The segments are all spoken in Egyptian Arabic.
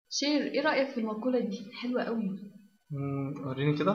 شير ايه رأيك في المقولة دي حلوة قوي مم، وريني كده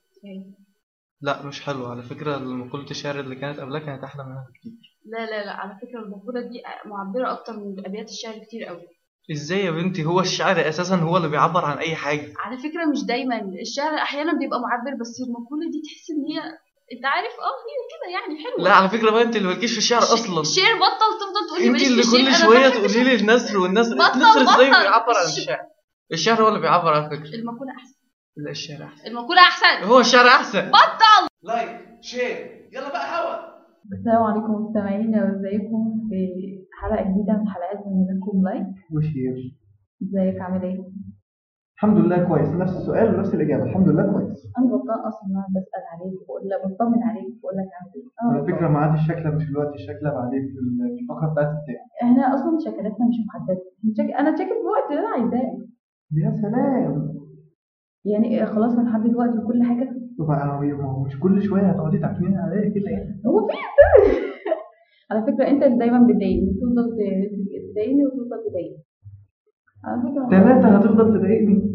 لا مش حلو على فكرة مقولة الشعر اللي كانت قبلها كانت أحلى منها بكتير لا لا لا على فكرة المقولة دي معبرة أكتر من أبيات الشعر كتير قوي ازاي يا بنتي هو الشعر أساسا هو اللي بيعبر عن أي حاجة على فكرة مش دايما الشعر أحيانا بيبقى معبر بس المقولة دي تحس إن هي أنت عارف اه هي كده يعني حلوة لا على فكرة بقى أنت اللي مالكيش في الشعر أصلا شير بطل تفضل تقولي أنت ماليش اللي في الشير، كل أنا شوية بحب تقولي لي النثر والنثر بطل- النثر ازاي بطل. بيعبر عن الشعر الشعر هو اللي بيعبر على فكرة المقولة أحسن لا الشعر أحسن المقولة أحسن هو الشعر أحسن بطل لايك شير يلا بقى هوا السلام عليكم مستمعينا وازيكم في حلقة جديدة من حلقات برنامجكم لايك وشير ازيك عامل ايه؟ الحمد لله كويس نفس السؤال ونفس الإجابة الحمد لله كويس انا غلطان اصلا إن انا بسأل عليك وبقول لك بطمن عليك وبقول لك عامل ايه؟ أنا على غلطان. فكرة ميعاد الشكلة مش الوقت الشكلة بعدين في ال- في الفقرة بتاعت التاني احنا اصلا شكلاتنا مش محددة نشك- انا تشكل في الوقت اللي انا عايزاه يا سلام يعني إيه، خلاص هنحدد وقت لكل حاجة طب ما هو مش كل شوية هتقعدي تعكنين عليا كده يعني هو في إنسان؟ على فكرة انت اللي دايما بتضايقني تفضل ت- تضايقني وتفضل تضايقني على فكرة ثلاثة هتفضل تضايقني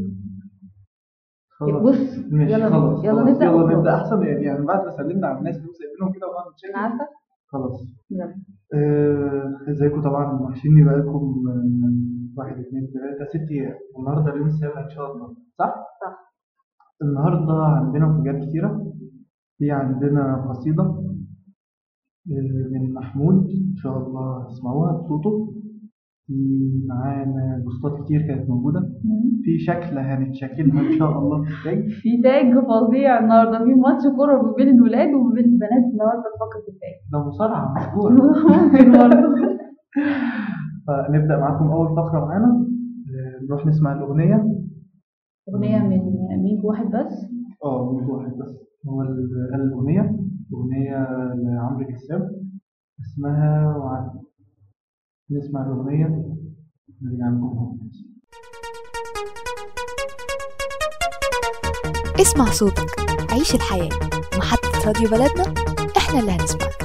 خلاص بص ماشي يلا خلاص يلا خلاص، نبدأ يلا وخلاص. نبدأ أحسن يعني يعني بعد ما سلمنا على الناس دول سايبينهم كده وبعد انا نتشيك عارفة خلاص يلا آه، ازيكم طبعا وحشيني بقالكم آه، واحد اتنين تلاتة ست أيام والنهاردة اليوم السابع إن شاء الله صح؟ صح. النهاردة عندنا حاجات كتيرة في عندنا قصيدة آه، من محمود إن شاء الله هتسمعوها بصوته في معانا بوستات كتير كانت موجودة مم. في شكلة هنتشكلها إن شاء الله في الجاي في تاج فظيع النهارده في ماتش كوره ما بين الولاد وما بين البنات النهارده في فقره التاج ده مصارعة مش كورة ممكن برضه فنبدأ معاكم أول فقرة معانا آه، نروح نسمع الأغنية اغنيه من ميك واحد بس اه ميت واحد بس هو اللي قال الأغنية أغنية لعمرو كساب اسمها وعد نسمع الأغنية نرجع لكم اسمع صوتك عيش الحياة محطة راديو بلدنا احنا اللي هنسمعك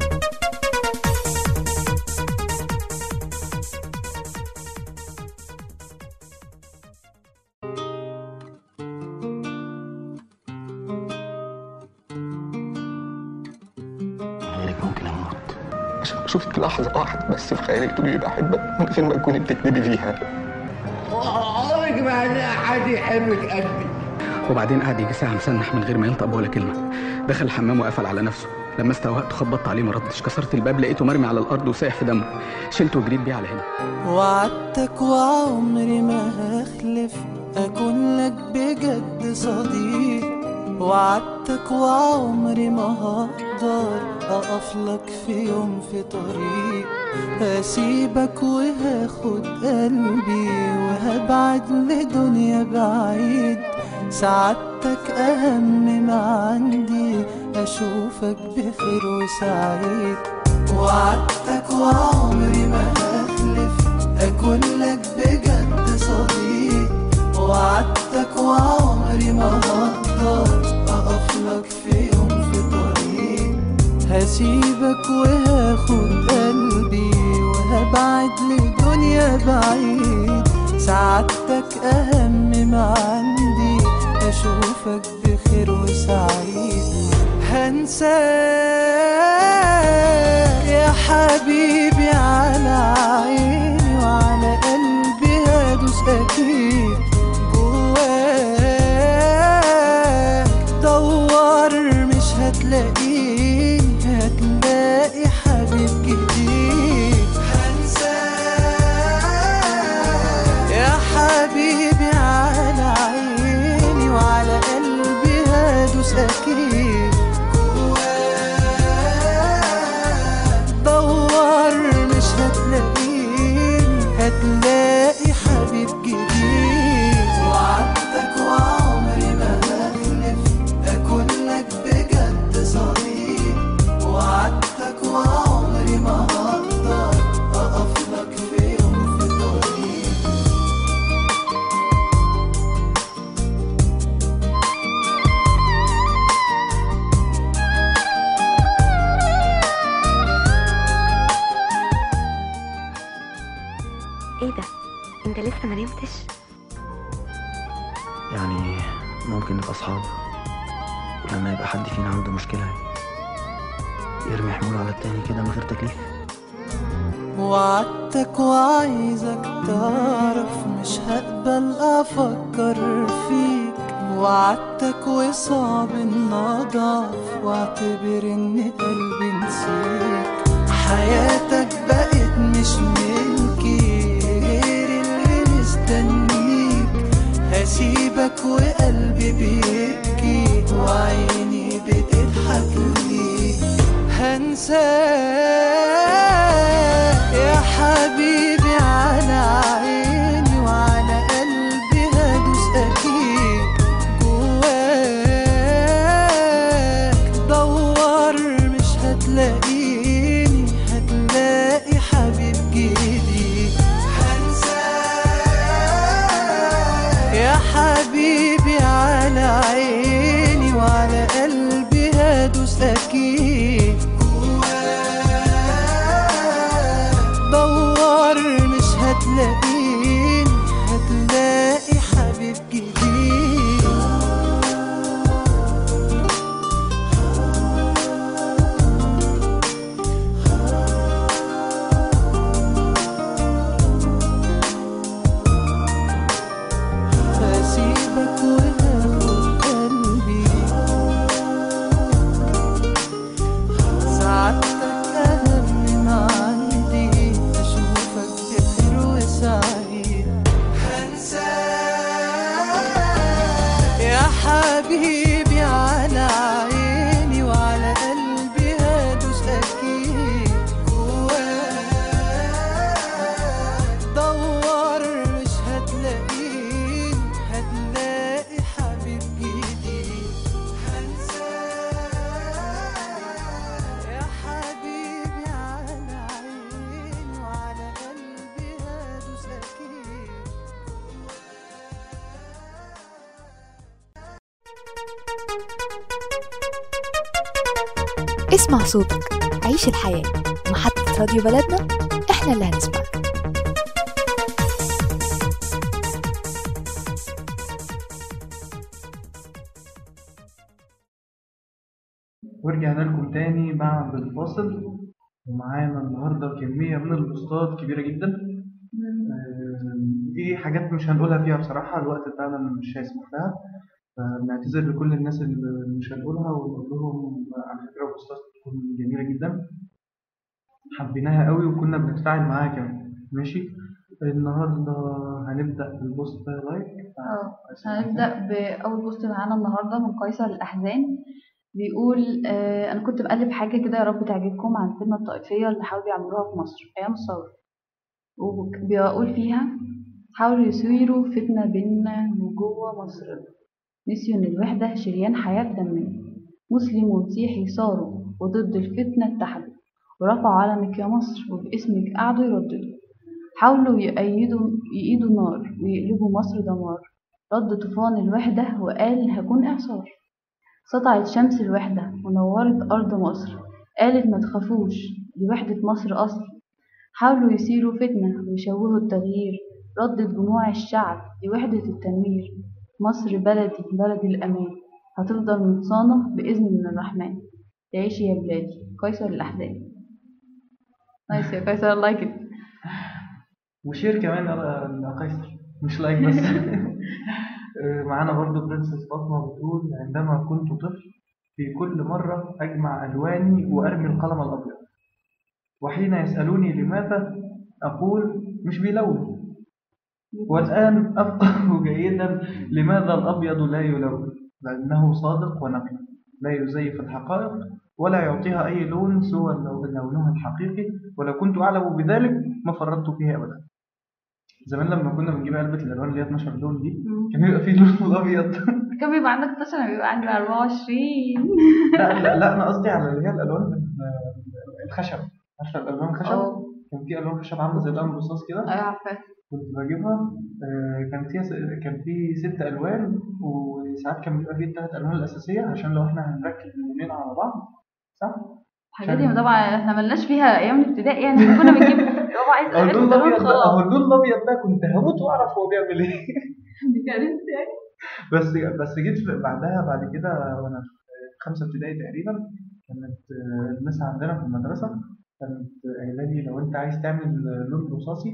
خيالك ممكن اموت عشان اشوفك لحظه واحده بس في خيالك تقولي بحبك من غير ما تكوني بتكذبي فيها عمرك ما هتلاقي حد يحبك قدي وبعدين قعد يجي ساعة مسنح من غير ما ينطق ولا كلمة دخل الحمام وقفل على نفسه لما استوهقت خبطت عليه ما ردش كسرت الباب لقيته مرمي على الأرض وسايح في دمه شلته وجريت بيه على هنا وعدتك وعمري ما هخلف أكون لك بجد صديق وعدتك وعمري ما هقدر أقف لك في يوم في طريق هسيبك وهاخد قلبي وهبعد لدنيا بعيد سعادتك أهم ما عندي أشوفك بخير وسعيد وعدتك وعمري ما هخلف أكون لك بجد صديق وعدتك وعمري ما هقدر أقف لك في يوم في طريق هسيبك وهاخد قلبي وهبعد لدنيا بعيد سعادتك أهم ما عندي أشوفك بخير وسعيد هنساك يا حبيبي على عيني وعلى قلبي هدوس أكيد جواك دور مش هتلاقيني هتلاقي حبيب جديد هنساك يا حبيبي على عيني وعلى قلبي هدوس أكيد جواك دور مش هتلاقيني هتلاقي حبيب جديد يعني ممكن نبقى أصحاب ولما يبقى حد فينا عنده مشكلة يرمي حموله على التاني كده من غير تكليف وعدتك وعايزك تعرف مش هقبل افكر فيك وعدتك وصعب ان اضعف واعتبر ان قلبي نسيك حياتك بقت مش ملكي غير اللي مستنيك هسيبك وقلبي بيبكي وعيني بتضحك ليك هنساك يا حبيبي على عيني وعلى قلبي هدوس اكيد جواك دور مش هتلاقيني هتلاقي حبيب جديد هنساك يا حبيبي على عيني وعلى قلبي هدوس اكيد دور مش هتلاقيني هتلاقي حبيب جديد هسيبك وهاخد قلبي سعادتك أهم من عندي أشوفك بخير وسعيد هنساك يا حبيبي على عيني وعلى قلبي هدوس أكيد جواك دور مش هتلاقيني هتلاقي حبيب جديد هنساك يا حبيبي على عيني وعلى قلبي هدوس أكيد اسمع صوتك عيش الحياة محطة راديو بلدنا احنا اللي هنسمعك ورجعنا لكم تاني بعد الفاصل ومعانا النهاردة كمية من البوستات كبيرة جدا آه، دي حاجات مش هنقولها فيها بصراحة الوقت بتاعنا مش هيسمح لها فبنعتذر لكل الناس اللي مش هنقولها ونقول لهم على فكرة البوستات بتكون جميلة جدا حبيناها قوي وكنا بنتفاعل معاها كمان ماشي النهاردة هنبدأ بالبوست لايك اه هنبدأ بأول بوست معانا النهاردة من قيصر الأحزان بيقول آه أنا كنت بقلب حاجة كده يا رب تعجبكم عن الفتنة الطائفية اللي حاولوا يعملوها في مصر أيام الثورة وبيقول فيها حاولوا يثيروا فتنة بيننا وجوه مصر نسيوا إن الوحدة شريان حياة في دمنا مسلم ومسيحي صاروا وضد الفتنة اتحدوا ورفعوا علمك يا مصر وباسمك قعدوا يرددوا حاولوا يأيدوا يقيدوا نار ويقلبوا مصر دمار رد طوفان الوحدة وقال هكون إعصار سطعت شمس الوحدة ونورت أرض مصر قالت ما تخافوش دي وحدة مصر أصل حاولوا يثيروا فتنة ويشوهوا التغيير ردت جموع الشعب دي وحدة التنوير مصر بلدي بلدي الأمان هتفضل متصانة بإذن من الرحمن تعيشي يا بلادي قيصر الأحزان نايس يا قيصر لايك ات وشير كمان يا قيصر مش لايك بس معانا برضو برنسس فاطمة بتقول عندما كنت طفل في كل مرة أجمع ألواني وأرمي القلم الأبيض وحين يسألوني لماذا أقول مش بيلون والآن أفقه جيدا لماذا الأبيض لا يلون لأنه صادق ونقي لا يزيف الحقائق ولا يعطيها أي لون سوى لونها الحقيقي ولو كنت أعلم بذلك ما فرطت فيه أبدا زمان لما كنا بنجيب علبة الألوان اللي هي 12 لون دي كان بيبقى فيه لون الأبيض كان بيبقى عندك 12 أنا بيبقى عندي 24 لا لا, لا أنا قصدي على اللي هي الألوان الخشب عارفة الألوان الخشب كان في ألوان خشب عاملة زي القلم الرصاص كده أيوة عارفاها كنت بجيبها كان فيها كان في ست ألوان وساعات كان بيبقى فيه الثلاث ألوان الأساسية عشان لو إحنا هنركب اللونين على بعض صح؟ الحاجات دي طبعا احنا ملناش فيها ايام الابتدائي يعني كنا بنجيب بابا عايز اللون الابيض ده هو اللون الابيض ده كنت هموت واعرف هو بيعمل ايه دي كارثه يعني بس بس جيت في- بعدها بعد كده وانا في خمسه ابتدائي تقريبا كانت آه، المس عندنا في المدرسه كانت قايله لي لو انت عايز تعمل لون رصاصي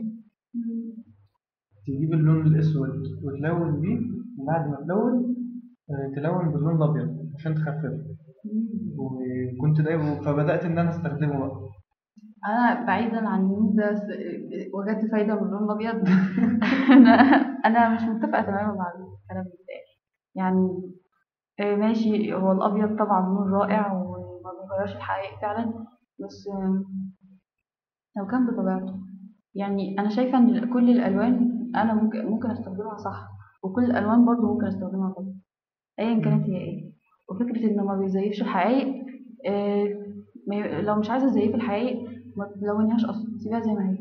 تجيب اللون الاسود وتلون بيه وبعد ما تلون آه، تلون باللون الابيض عشان تخففه وكنت دايما فبدات ان انا استخدمه بقى انا بعيدا عن النور ده س- وجدت فايده من اللون الابيض انا انا مش متفقه تماما مع الكلام بتاعي يعني آه، ماشي هو الابيض طبعا لون رائع وما بيغيرش الحقائق فعلا بس آه، لو كان بطبيعته يعني انا شايفه ان كل الالوان انا ممكن ممكن استخدمها صح وكل الالوان برضو ممكن استخدمها غلط ايا كانت هي ايه وفكره انه ما بيزيفش الحقائق آه، ما ي- لو مش عايزه تزيف الحقائق ما تلونيهاش اصلا سيبها زي ما هي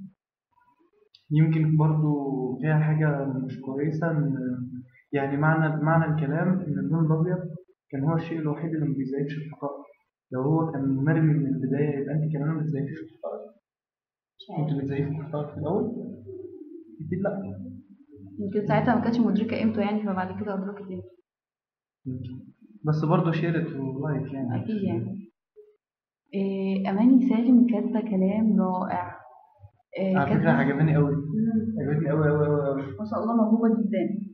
يمكن برضو فيها حاجة مش كويسة إن يعني معنى معنى الكلام إن اللون الأبيض كان هو الشيء الوحيد اللي ما بيزيفش الحقائق لو هو كان مرمي من البداية يبقى أنت كمان ما بتزيفش الحقائق كنت بتزيف الحقائق في الأول؟ أكيد لأ يمكن ساعتها ما كانتش مدركه قيمته يعني فبعد كده ادركت قيمته يمكن. بس برضه شيرت ولايك يعني اكيد يعني إيه اماني سالم كاتبه كلام رائع إيه على فكرة كاتبة- عجباني أوي مم. عجبتني أوي أوي أوي أوي ما شاء الله موهوبة جدا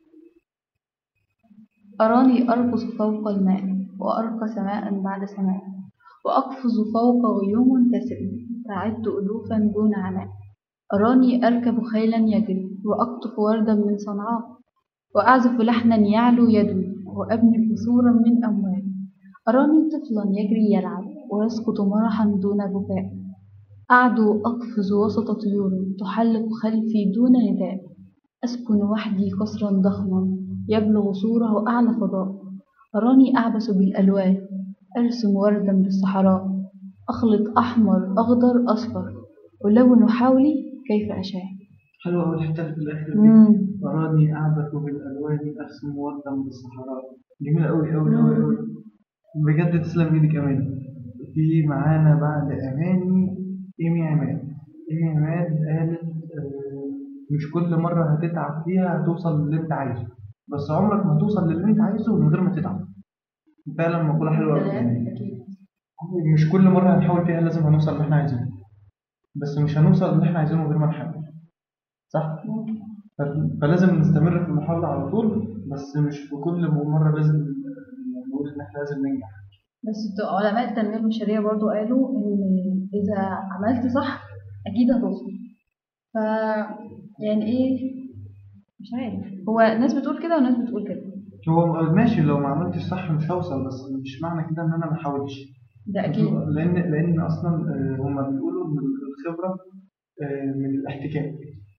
أراني أرقص فوق الماء وأرقى سماء بعد سماء وأقفز فوق غيوم تسري تعبت ألوفا دون عناء أراني أركب خيلا يجري وأقطف وردا من صنعاء وأعزف لحنا يعلو يدوي وأبني قصورا من أموال أراني طفلا يجري يلعب ويسقط مرحا دون بكاء أعدو أقفز وسط طيور تحلق خلفي دون نداء أسكن وحدي قصرا ضخما يبلغ سوره أعلى فضاء أراني أعبث بالألوان أرسم وردا بالصحراء أخلط أحمر أخضر أصفر ألون حولي كيف أشاء حلوة أوي الحتة اللي في الآخر مم. دي أراني أعبث بالألوان أرسم وردا بالصحراء جميلة أوي أوي أوي أوي بجد تسلم إيدك أماني في معانا بعد أماني إيمي عماد إيمي عماد قالت آه، مش كل مرة هتتعب فيها هتوصل للي أنت عايزه بس عمرك ما هتوصل للي أنت عايزه من غير ما تتعب فعلا مقولة حلوة أوي يعني مش كل مرة هنحاول فيها لازم هنوصل اللي احنا عايزينه بس مش هنوصل اللي احنا عايزينه من غير ما نحاول صح؟ ف- فلازم نستمر في المحاولة على طول بس مش في كل مرة لازم نقول إن احنا لازم ننجح بس الت- علماء التنمية البشرية برضو قالوا إن إذا عملت صح أكيد هتوصل ف يعني إيه مش عارف هو ناس بتقول كده وناس بتقول كده هو ماشي لو ما عملتش صح مش هوصل بس مش معنى كده إن أنا ما احاولش ده أكيد لأن لأن أصلا آه، هما بيقولوا إن الخبرة آه، من الاحتكاك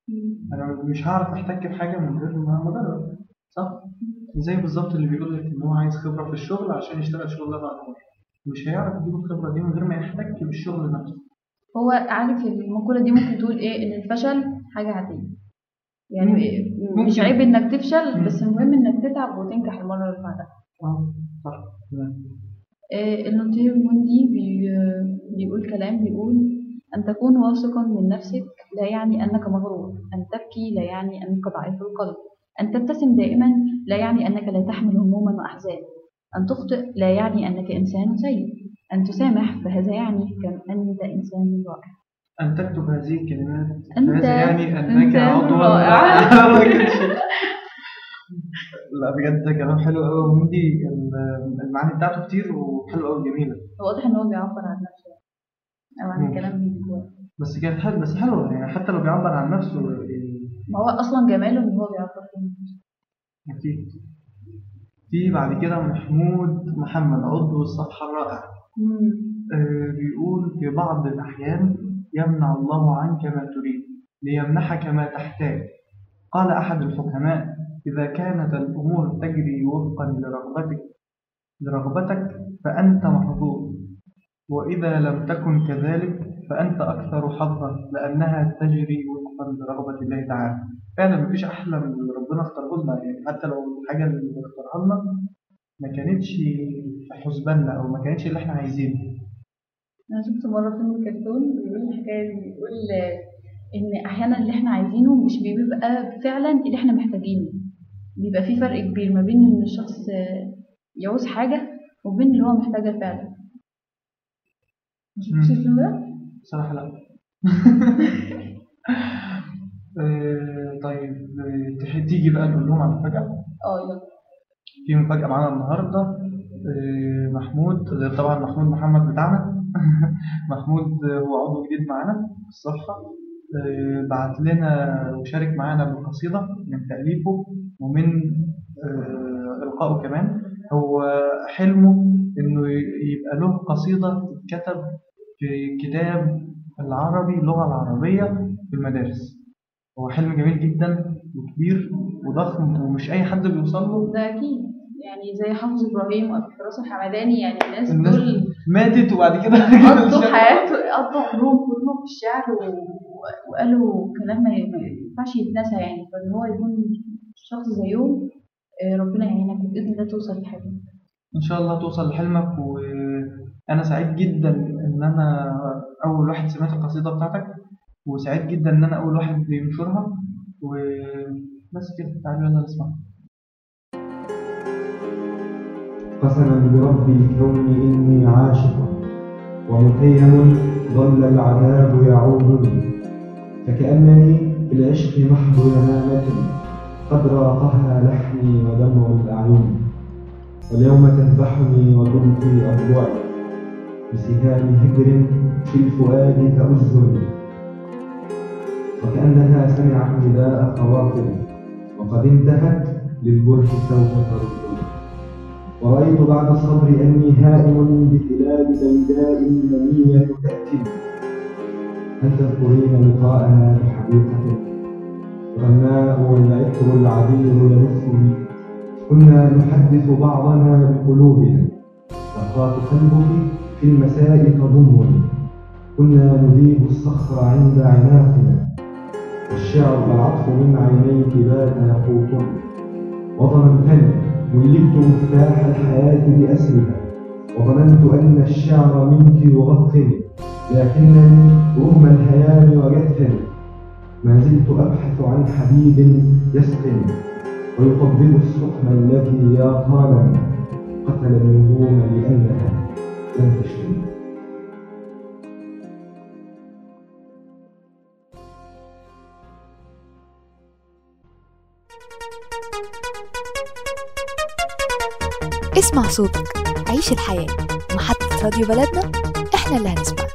أنا مش هعرف أحتك بحاجة من غير ما أجرب صح؟ زي بالظبط اللي بيقول لك إن هو عايز خبرة في الشغل عشان يشتغل شغلانة أكبر مش هيعرف يجيب الخبرة دي من غير ما يحتك بالشغل نفسه هو عارف المقولة دي ممكن تقول إيه إن الفشل حاجة عادية يعني مم. إيه، مش ممكن. عيب إنك تفشل مم. بس المهم إنك تتعب وتنجح المرة اللي بعدها اه صح تمام آه، النطير موندي بي بيقول كلام بيقول أن تكون واثقا من نفسك لا يعني أنك مغرور أن تبكي لا يعني أنك ضعيف القلب أن تبتسم دائما لا يعني أنك لا تحمل هموما وأحزان أن تخطئ لا يعني أنك إنسان سيء أن تسامح فهذا يعني كم أنت إنسان رائع أن تكتب هذه الكلمات أنت هذا يعني أنك إنسان عضو رائع. ما كانش- لا بجد كلام حلو قوي ومندي المعاني بتاعته كتير وحلو قوي جميلة واضح إن هو بيعبر عن نفسه أو عن مم. الكلام اللي جواه بس كانت حلوة بس حلوة يعني حتى لو بيعبر عن نفسه يعني ما هو أصلا جماله إن هو بيعبر عن نفسه أكيد في بعد كده محمود محمد عضو الصفحة الرائع آه، بيقول في بعض الأحيان يمنع الله عنك ما تريد ليمنحك ما تحتاج قال أحد الحكماء إذا كانت الأمور تجري وفقا لرغبتك لرغبتك فأنت محظوظ وإذا لم تكن كذلك فأنت أكثر حظا لأنها تجري وفقا لرغبة الله تعالى فعلا مفيش أحلى من اللي ربنا اختاره لنا يعني حتى لو الحاجة اللي اختارها لنا ما كانتش في حسباننا أو ما كانتش اللي احنا عايزينه أنا شفت مرة فيلم كرتون بيقول الحكاية دي بيقول آه، إن أحيانا اللي إحنا عايزينه مش بيبقى فعلا اللي إحنا محتاجينه بيبقى في فرق كبير ما بين ان الشخص آه، يعوز حاجة وبين اللي هو محتاجها فعلا مش مم. شفتوا الفيلم ده؟ بصراحة لا آه، طيب آه، تح- تيجي بقى نقول لهم على مفاجأة اه يلا في مفاجأة معانا النهاردة آه، محمود غير طبعا محمود محمد بتاعنا محمود آه، هو عضو جديد معانا في الصفحة آه، بعت لنا وشارك معانا بالقصيدة من تأليفه ومن آه، إلقائه كمان هو حلمه إنه ي- يبقى له قصيدة تتكتب في كتاب العربي اللغة العربية في المدارس هو حلم جميل جدا وكبير وضخم ومش أي حد بيوصل له ده اكيد يعني زي حافظ ابراهيم وفراس الحمداني يعني الناس الناس دول ماتت وبعد كده قضوا حياته قضوا عمرهم كلهم في الشعر و... وقالوا كلام ما ما ينفعش يتنسى يعني فان هو يكون شخص زيهم آه، ربنا يعينك وباذن الله توصل لحاجه إن شاء الله توصل لحلمك وأنا سعيد جدا إن أنا أول واحد سمعت القصيدة بتاعتك وسعيد جدا إن أنا أول واحد بينشرها وبس كده تعالوا يلا نسمع قسما بربي كوني إني عاشق ومتيم ظل العذاب يعودني فكأنني في العشق محض يمامة قد راقها لحمي ودمع الأعين واليوم تذبحني وتلقي أضلعي بسهام هجر في الفؤاد تؤزني وكأنها سمعت نداء خواطري وقد انتهت للجرح سوف تردني ورأيت بعد الصبر أني هائم بتلال بيداء منية تأتي هل تذكرين لقاءنا بحديقة غناء والعطر العبير يلفني كنا نحدث بعضنا بقلوبنا لقات قلبك في المساء تضمني كنا نذيب الصخر عند عناقنا والشعر والعطف من عينيك بات يقوطني وظننتني ملكت مفتاح الحياة بأسرها وظننت أن الشعر منك يغطني لكنني رغم الهيام وجدتني ما زلت أبحث عن حبيب يسقني ويطبب السقم التي يا طالما قتل النجوم لأنها لم تشتني اسمع صوتك عيش الحياة محطة راديو بلدنا احنا اللي هنسمعك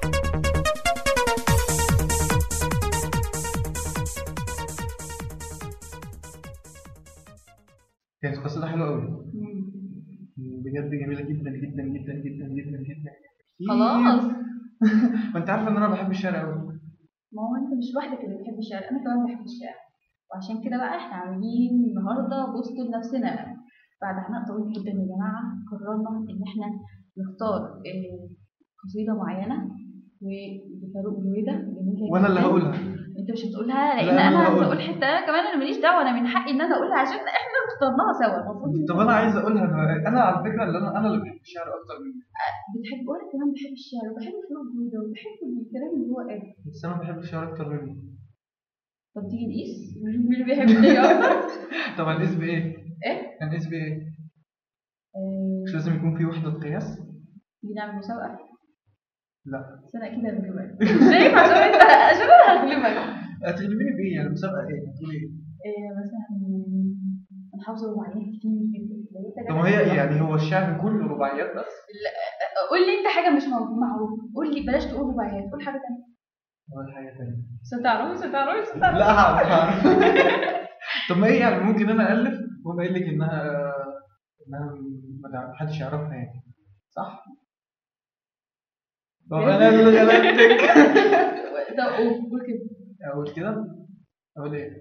كانت قصيدة حلوة أوي بجد جميلة جدا جدا جدا جدا جدا جدا خلاص وأنت عارفة إن أنا بحب الشعر أوي ما هو انت مش لوحدك اللي بتحب الشعر انا كمان بحب الشعر وعشان كده بقى احنا عاملين النهارده بوست لنفسنا بعد عناء طويل جدا يا جماعه قررنا ان احنا نختار آه، قصيده معينه وبفاروق جويده جميله وأنا اللي جداً. هقولها انت مش هتقولها لان لا، أنا انا هقولها. هقول حته انا كمان انا ماليش دعوه انا من حقي ان انا اقولها عشان احنا اخترناها سوا المفروض طب أنا عايز أقولها أنا- أنا على فكرة اللي أنا أنا اللي بحب الشعر أكتر منك بتحب وانا كمان بحب الشعر وبحب فاروق جويده وبحب الكلام اللي هو قاله بس أنا بحب الشعر أكتر منك طب تيجي نقيس مين اللي بيحب ايه اكتر طب هنقيس بإيه؟ ايه هنقيس بإيه؟ آه، مش لازم يكون في وحدة قياس؟ تيجي نعمل مسابقه لا بس انا اكيد هغلبك شايف عشان انت عشان انا هغلبك هتغلبيني بإيه؟ يعني مسابقة إيه؟ هتقولي إيه؟ إيه مثلا انا حافظه رباعيات كتير جدا لو انت طب ما هي يعني هو الشعر كله رباعيات بس؟ قول لي انت حاجه مش مو- معروفه قول لي بلاش تقول رباعيات قول حاجه تانية ولا حاجة تانية ستعرفي ستعرفي ستعرفي لا هعرف هعرف طب ما ايه يعني ممكن انا الف واقوم قايل لك انها انها ما تع- محدش يعرفها يعني صح؟ طب انا اللي غلبتك ده قول قول كده اقول كده اقول ايه؟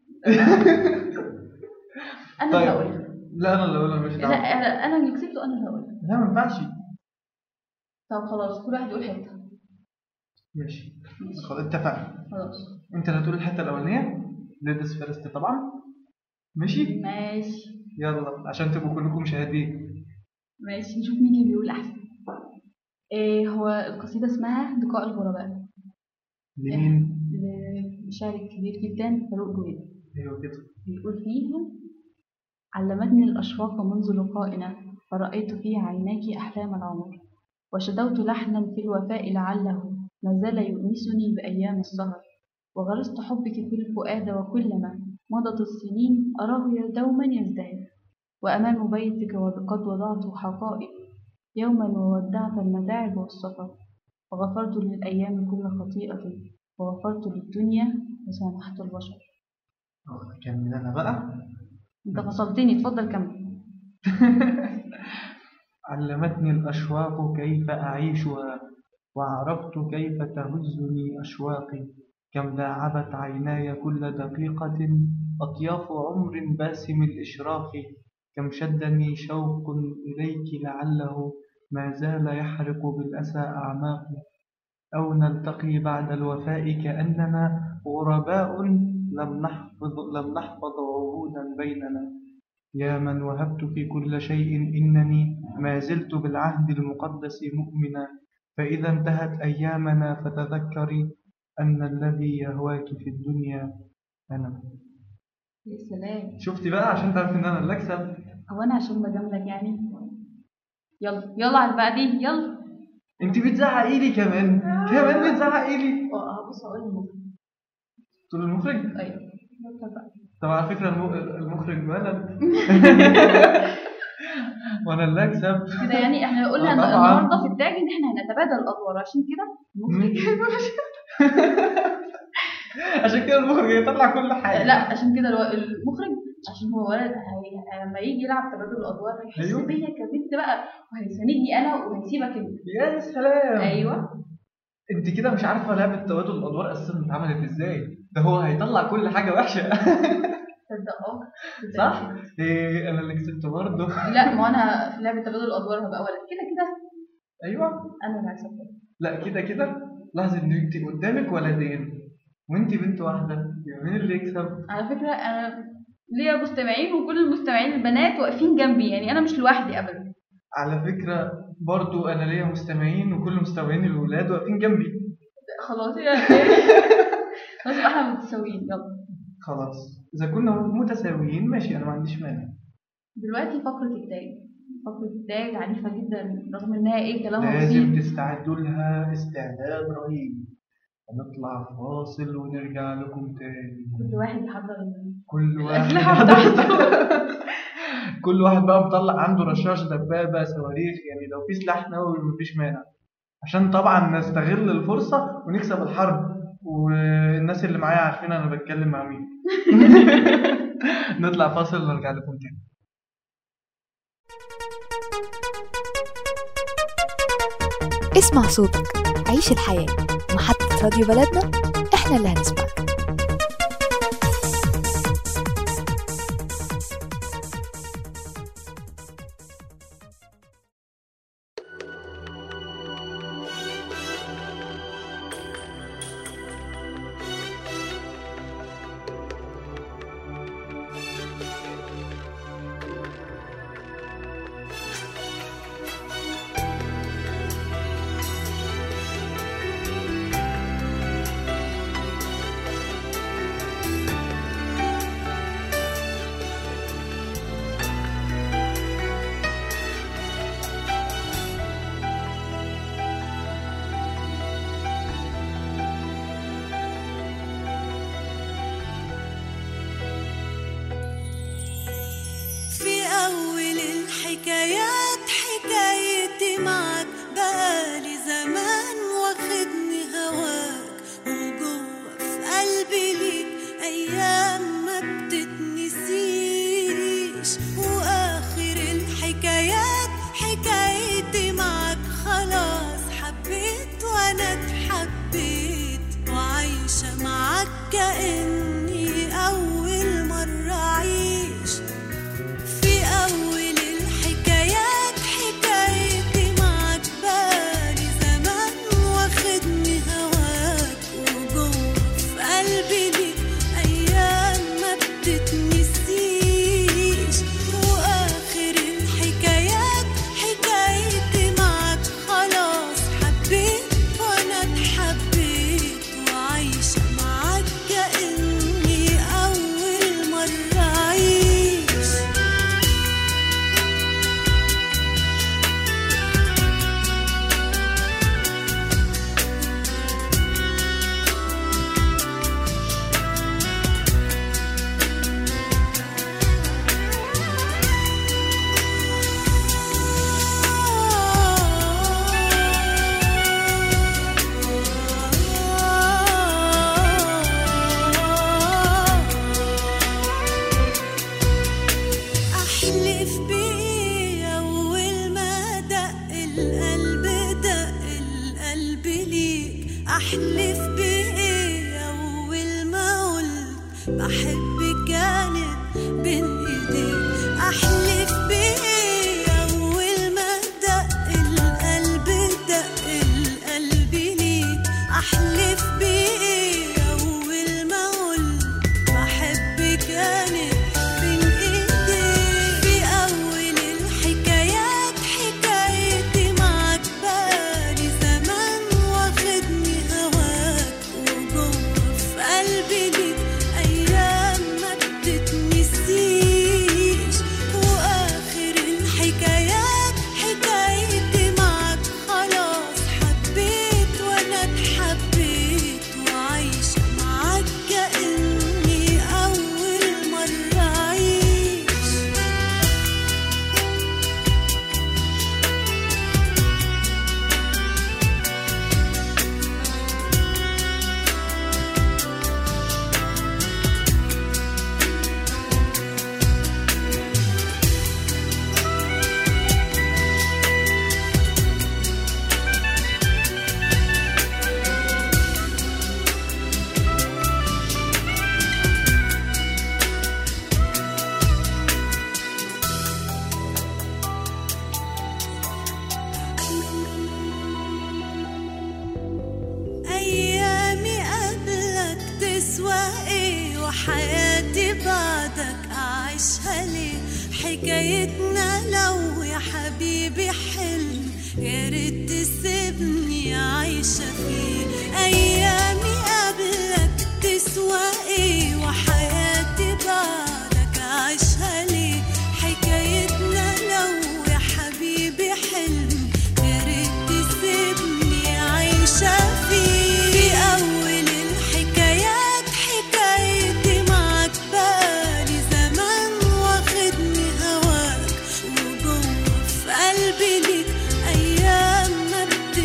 انا طيب. اللي هقولها لا انا اللي اقولها مش لا دعوه انا انا اللي كسبت وانا اللي هقولها لا ما ينفعش طب خلاص كل واحد يقول حته ماشي ماشي خلاص اتفقنا خلاص انت اللي هتقول الحته الاولانيه ليدس فيرست طبعا ماشي ماشي يلا عشان تبقوا كلكم شاهدين ماشي نشوف مين اللي بيقول احسن إيه هو القصيده اسمها لقاء الغرباء لمين؟ لشاعر كبير جدا فاروق جويده ايوه كده بيقول فيها علمتني الأشواق منذ لقائنا فرأيت في عينيك أحلام العمر وشدوت لحنا في الوفاء لعله ما زال يؤنسني بأيام السهر وغرست حبك في الفؤاد وكلما مضت السنين أراه دوما يزدهر وأمام بيتك قد وضعت حقائب يوما وودعت المتاعب والسفر وغفرت للأيام كل خطيئة وغفرت للدنيا وسامحت البشر كمل أنا بقى انت فصلتني اتفضل كمل علمتني الأشواق كيف أعيشها وعرفت كيف تهزني أشواقي كم لاعبت عيناي كل دقيقة أطياف عمر باسم الإشراق كم شدني شوق إليك لعله ما زال يحرق بالأسى أعماقي أو نلتقي بعد الوفاء كأننا غرباء لم نحفظ لم نحفظ عهودا بيننا يا من وهبتك كل شيء إنني ما زلت بالعهد المقدس مؤمنا فإذا انتهت أيامنا فتذكري أن الذي يهواك في الدنيا أنا يا سلام شفتي بقى عشان تعرف إن أنا اللي أكسب هو أنا عشان بجاملك يعني يلا يلا على بعدين يلا أنت بتزعقي لي كمان كمان بتزعقي لي اه بص هقول لك تقول المخرج ايوه بطل بقى طب على فكرة الم- المخرج ولد وأنا اللي أكسب كده يعني احنا قلنا آه إن طبعاً. النهارده في التاج ان احنا هنتبادل الادوار عشان كده المخرج عشان كده المخرج يطلع كل حاجة لا عشان كده الو- المخرج عشان هو ولد هي... لما يجي يلعب تبادل الادوار هيحس أيوه. بيا كبنت بقى وهيساندني انا وهيسيبك انت يا سلام ايوه انت كده مش عارفه لعبه تبادل الادوار اساسا اتعملت ازاي ده هو هيطلع كل حاجه وحشه تصدق اه تصدق. صح ايه انا اللي كسبت برضه لا ما انا في لعبه تبادل الادوار هبقى ولد كده كده ايوه انا اللي هكسب لا كده كده لاحظ ان انت قدامك ولدين وانت بنت واحده يبقى مين اللي يكسب على فكره انا ليا مستمعين وكل المستمعين البنات واقفين جنبي يعني انا مش لوحدي ابدا على فكره برضو انا ليا مستمعين وكل مستمعين الولاد واقفين جنبي خلاص يعني خلاص يبقى احنا متساويين يلا خلاص اذا كنا متساويين ماشي انا ما عنديش مانع دلوقتي فقره التاج فقره التاج عنيفه جدا رغم انها ايه كلامها لازم بسيط تستعدوا لها استعداد رهيب هنطلع فاصل ونرجع لكم تاني كل واحد يحضر كل واحد الأسلحة بتاعته. كل واحد بقى مطلع عنده رشاش دبابة صواريخ يعني لو في سلاح نووي مفيش مانع عشان طبعا نستغل الفرصة ونكسب الحرب والناس اللي معايا عارفين انا بتكلم مع مين نطلع فاصل ونرجع لكم تاني اسمع صوتك عيش الحياة محطة راديو بلدنا احنا اللي هنسمعك وحياتي بعدك أعيشها ليه حكايتنا لو يا حبيبي حلم يا ريت تسيبني عايشة فيه أيامي قبلك تسوى إيه وحياتي بعدك أعيشها ليه حكايتنا لو يا حبيبي حلم يا ريت تسيبني عايشة فيه في أول الحكايات حكايتي معاك بقالي زمان واخدني هواك وجوه في قلبي ليك أيام ما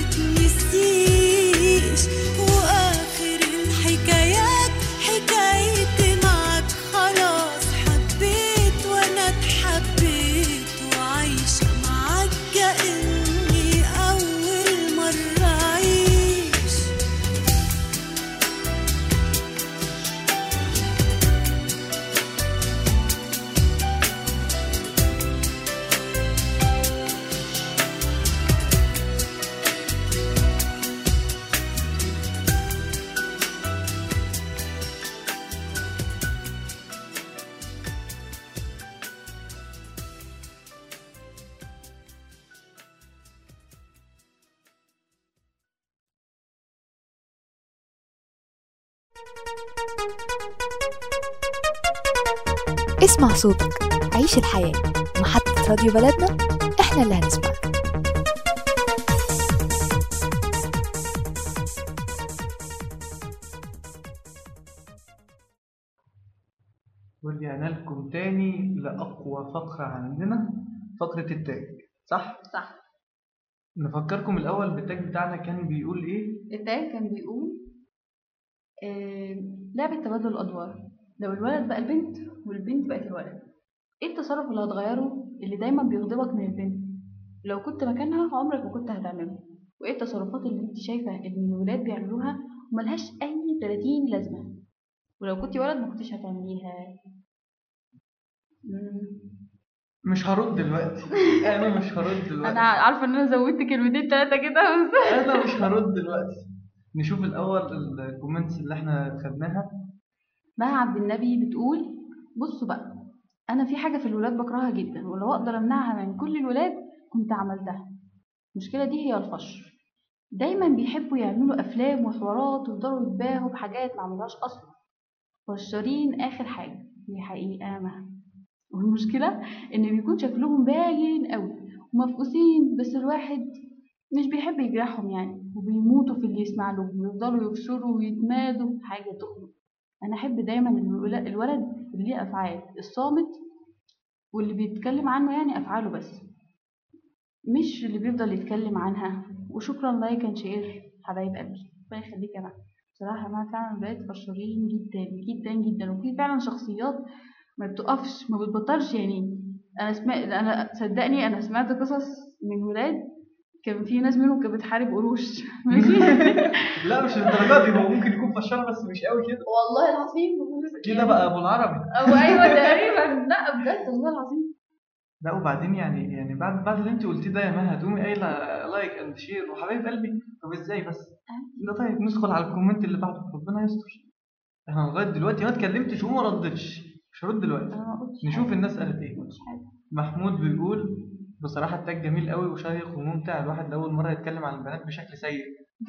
بتتنسيش وآخر الحكايات حكايتي معاك خلاص حبيت وأنا اتحبيت وعايشة معاك كأني أول مرة أعيش اسمع صوتك عيش الحياة محطة راديو بلدنا احنا اللي هنسمعك ورجعنا لكم تاني لأقوى فقرة عندنا فقرة التاج صح؟ صح نفكركم الأول بالتاج بتاعنا كان بيقول إيه؟ التاج كان بيقول آه لعبة تبادل الأدوار لو الولد بقى البنت والبنت بقت الولد ايه التصرف اللي هتغيره اللي دايما بيغضبك من البنت لو كنت مكانها عمرك ما كنت هتعمله وايه التصرفات اللي انت شايفة ان الولاد بيعملوها وملهاش اي 30 لازمة ولو كنت ولد ما كنتش هتعمليها مم. مش هرد دلوقتي أنا مش هرد دلوقتي انا عارفة ان انا زودت كلمتين تلاتة كده بس أنا مش هرد دلوقتي نشوف الأول الكومنتس اللي احنا خدناها مها عبد النبي بتقول بصوا بقى انا في حاجه في الولاد بكرهها جدا ولو اقدر امنعها من كل الولاد كنت عملتها المشكله دي هي الفشر دايما بيحبوا يعملوا افلام وحوارات ويفضلوا يتباهوا بحاجات ما عملوهاش اصلا فشارين اخر حاجه دي حقيقه مها والمشكله ان بيكون شكلهم باين قوي ومفقوسين بس الواحد مش بيحب يجرحهم يعني وبيموتوا في اللي يسمع لهم ويفضلوا يفشروا ويتمادوا حاجه تخنق انا احب دايما الول- الولد اللي ليه افعال الصامت واللي بيتكلم عنه يعني افعاله بس مش اللي بيفضل يتكلم عنها وشكرا لايك اند شير حبايب قلبي الله يخليك يا بقى بصراحة أنا فعلا بقيت بشرين جدا جدا جدا وفي فعلا شخصيات ما بتقفش ما بتبطلش يعني أنا سمعت أنا صدقني أنا سمعت قصص من ولاد كان في ناس منهم كانت بتحارب قروش ماشي لا مش للدرجة دي هو ممكن يكون فشار بس مش قوي كده والله العظيم كده بقى أبو العربي أو أيوه تقريبا لا بجد والله العظيم لا وبعدين يعني يعني بعد بعد اللي انت قلتيه ده يا مها هتقومي قايله لايك اند شير وحبايب قلبي طب ازاي بس؟ لا طيب ندخل على الكومنت اللي بعده ربنا يستر احنا لغايه دلوقتي ما اتكلمتش وما ردتش مش هرد دلوقتي نشوف الناس قالت ايه محمود بيقول بصراحه التاج جميل قوي وشيق وممتع الواحد لاول مره يتكلم عن البنات بشكل سيء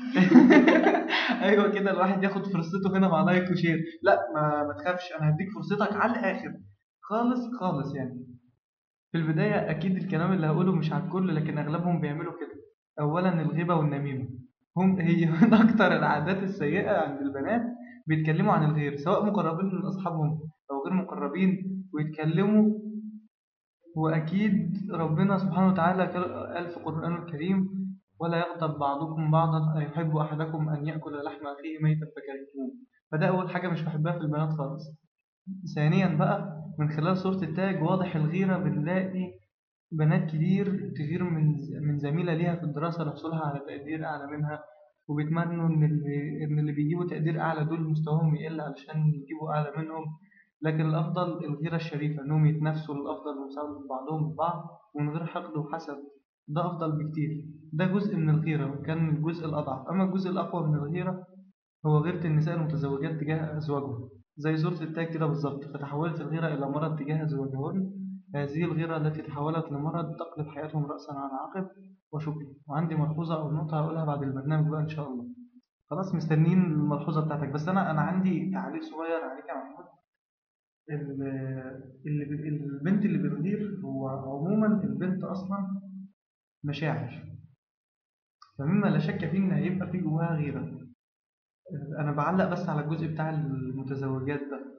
ايوه كده الواحد ياخد فرصته هنا مع لايك وشير لا ما, ما تخافش انا هديك فرصتك على الاخر خالص خالص يعني في البداية أكيد الكلام اللي هقوله مش على الكل لكن أغلبهم بيعملوا كده أولا الغيبة والنميمة هم هي من أكتر العادات السيئة عند البنات بيتكلموا عن الغير سواء مقربين من أصحابهم أو غير مقربين ويتكلموا وأكيد ربنا سبحانه وتعالى قال في القرآن الكريم ولا يغضب بعضكم بعضا أيحب أحدكم أن يأكل لحم أخيه ميتا فكرهتموه فده أول حاجة مش بحبها في البنات خالص ثانيا بقى من خلال صورة التاج واضح الغيرة بنلاقي بنات كتير تغير من من زميلة ليها في الدراسة لحصولها على تقدير أعلى منها وبيتمنوا إن اللي إن اللي بيجيبوا تقدير أعلى دول مستواهم يقل علشان يجيبوا أعلى منهم لكن الأفضل الغيرة الشريفة إنهم يتنافسوا للأفضل ويساعدوا بعضهم البعض ومن غير حقد وحسد ده أفضل بكتير ده جزء من الغيرة وكان الجزء الأضعف أما الجزء الأقوى من الغيرة هو غيرة النساء المتزوجات تجاه أزواجهم زي صورة التاج كده بالظبط فتحولت الغيرة إلى مرض تجاه زوجهن هذه الغيرة التي تحولت لمرض تقلب حياتهم رأسا على عقب وشكرا وعندي ملحوظة أو نقطة هقولها بعد البرنامج بقى إن شاء الله خلاص مستنيين الملحوظة بتاعتك بس أنا أنا عندي تعليق صغير عليك يا محمود ال- اللي بي- البنت اللي بتغير هو عموما البنت أصلا مشاعر فمما لا شك فيه إن هيبقى في جواها غيرة أنا بعلق بس على الجزء بتاع المتزوجات ده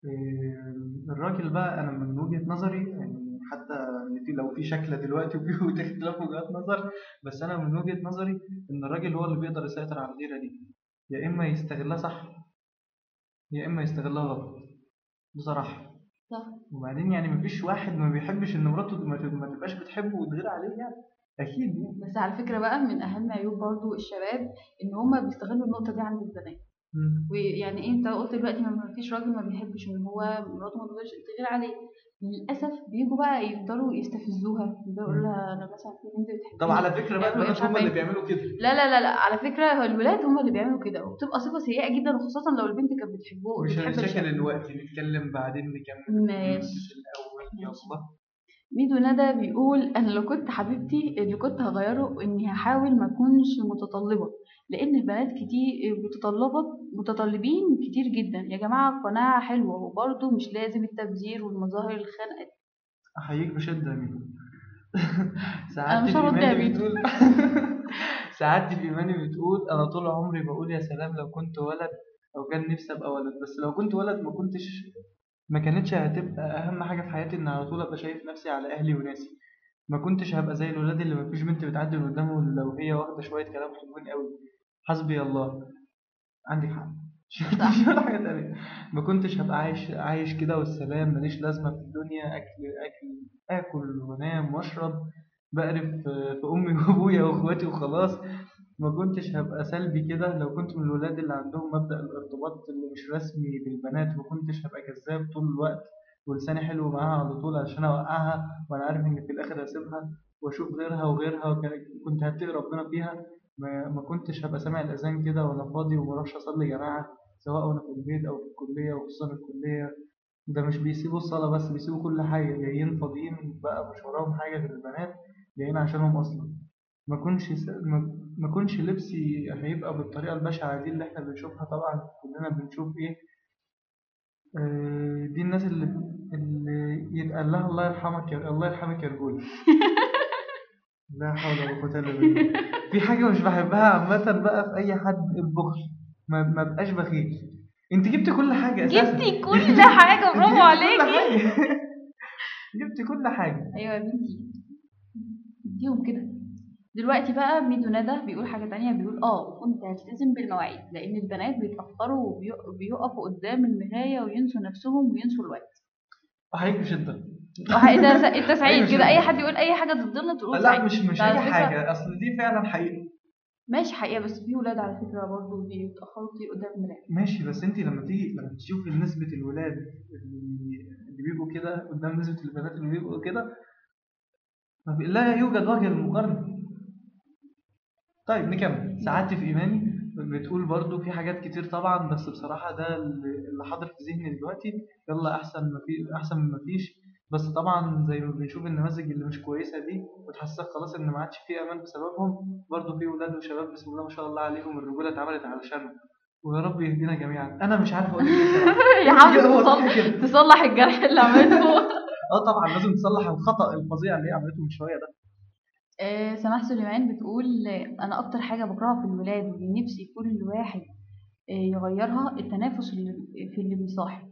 إيه، الراجل بقى أنا من وجهة نظري يعني حتى إن في- لو في شكل دلوقتي وفي اختلاف وجهات نظر بس أنا من وجهة نظري إن الراجل هو اللي بيقدر يسيطر على الغيرة دي يا إما يستغلها صح يا إما يستغلها غلط بصراحة صح وبعدين يعني مفيش واحد ما بيحبش إن مراته ما تب- ما تبقاش بتحبه وتغير عليه يعني أكيد يعني بس على فكرة بقى من أهم عيوب برضو الشباب إن هما بيستغلوا النقطة دي عند البنات مم. ويعني إيه أنت قلت دلوقتي ما فيش راجل ما بيحبش إن هو مراته ما تغيرش تغير عليه للأسف بيجوا بقى يفضلوا يستفزوها يفضلوا يقولوا لها أنا مثلا في بنت بتحبني طب على فكرة بقى يعملوا إيه البنات مش هم عارفة اللي إيه. بيعملوا كده لا لا لا لا على فكرة هو الولاد هم اللي بيعملوا كده وبتبقى صفة سيئة جدا وخصوصا لو البنت كانت بتحبه مش بتحب هنشكل الشاب الوقت نتكلم بعدين نكمل ماشي الأول يلا ميدو ندى بيقول انا لو كنت حبيبتي اللي كنت هغيره اني هحاول ما اكونش متطلبه لان البنات كتير متطلبات متطلبين كتير جدا يا جماعه القناعه حلوه وبرضه مش لازم التبذير والمظاهر الخانقه أحييك بشدة يا ميدو أنا سعادتي مش في هرد يا إيماني ميدو. بتقول سعادتي في إيماني بتقول أنا طول عمري بقول يا سلام لو كنت ولد أو كان نفسي أبقى ولد بس لو كنت ولد ما كنتش ما كانتش هتبقى أهم حاجة في حياتي إن على طول أبقى شايف نفسي على أهلي وناسي ما كنتش هبقى زي الولاد اللي مفيش بنت بتعدي من قدامه لو هي واخدة شوية كلام حلوين قوي حسبي الله عندك حق مش هقول حاجة تانية ما كنتش هبقى عايش عايش كده والسلام ماليش لازمة في الدنيا أكل أكل آكل وأنام وأشرب بقرف في في أمي وأبويا وأخواتي وخلاص ما كنتش هبقى سلبي كده لو كنت من الولاد اللي عندهم مبدأ الارتباط اللي مش رسمي بالبنات ما كنتش هبقى كذاب طول الوقت ولساني حلو معاها على طول عشان أوقعها وأنا عارف إن في الآخر هسيبها وأشوف غيرها وغيرها وكنت هتقي ربنا فيها ما, ما كنتش هبقى سامع الأذان كده وأنا فاضي ومروحش أصلي جماعة سواء وأنا في البيت أو في الكلية وخصوصا الكلية ده مش بيسيبوا الصلاة بس بيسيبوا كل حاجة جايين فاضيين بقى مش وراهم حاجة غير البنات جايين عشانهم أصلا ما كنش س... ما... ما كنش لبسي هيبقى بالطريقة البشعة دي اللي احنا بنشوفها طبعا كلنا بنشوف ايه آه، دي الناس اللي اللي يتقال لها الله يرحمك يا الله يرحمك يا رجولة لا حول ولا قوة إلا بالله في حاجة مش بحبها عامة بقى في أي حد البخل ما ما بقاش بخيل أنت جبت كل حاجة أساسا جبتي كل حاجة أنت برافو جبت كل عليكي حاجة. جبت كل حاجة ايوه يا بنتي اديهم كده دلوقتي بقى ميدو ندى بيقول حاجة تانية بيقول اه كنت هلتزم بالمواعيد لأن البنات بيتأخروا وبيق- وبيقفوا قدام المراية وينسوا نفسهم وينسوا الوقت أحييك بشدة وح- انت انت سعيد أيوة كده شكراً. اي حد يقول اي حاجة ضدنا تقول لا سعيد مش مش ده على أي فكرة- حاجة أصل دي فعلا حقيقة ماشي حقيقة بس في ولاد على فكرة برضه بيتأخروا كتير قدام المراية ماشي بس انت لما تيجي لما تشوفي نسبة الولاد اللي اللي بيبقوا كده قدام نسبة البنات اللي بيبقوا كده ما بي- لا يوجد وجه للمقارنة طيب نكمل سعادتي في إيماني بتقول برضو في حاجات كتير طبعا بس بصراحة ده اللي اللي حاضر في ذهني دلوقتي يلا أحسن ما في أحسن من ما فيش بس طبعا زي ما بنشوف النماذج اللي مش كويسة دي وتحسسك خلاص إن ما عادش في أمان بسببهم برضو في ولاد وشباب بسم الله ما شاء الله عليهم الرجولة اتعملت علشانهم ويا رب يهدينا جميعا أنا مش عارف أقول لك إيه بصراحة. يا عم هو صح تصلح كده. تصلح الجرح اللي عملته اه طبعا لازم تصلح الخطأ الفظيع اللي هي عملته من شوية ده آه، سماح سليمان بتقول آه، انا اكتر حاجه بكرهها في الولاد واللي نفسي كل واحد آه، يغيرها التنافس اللي في اللي بيصاحب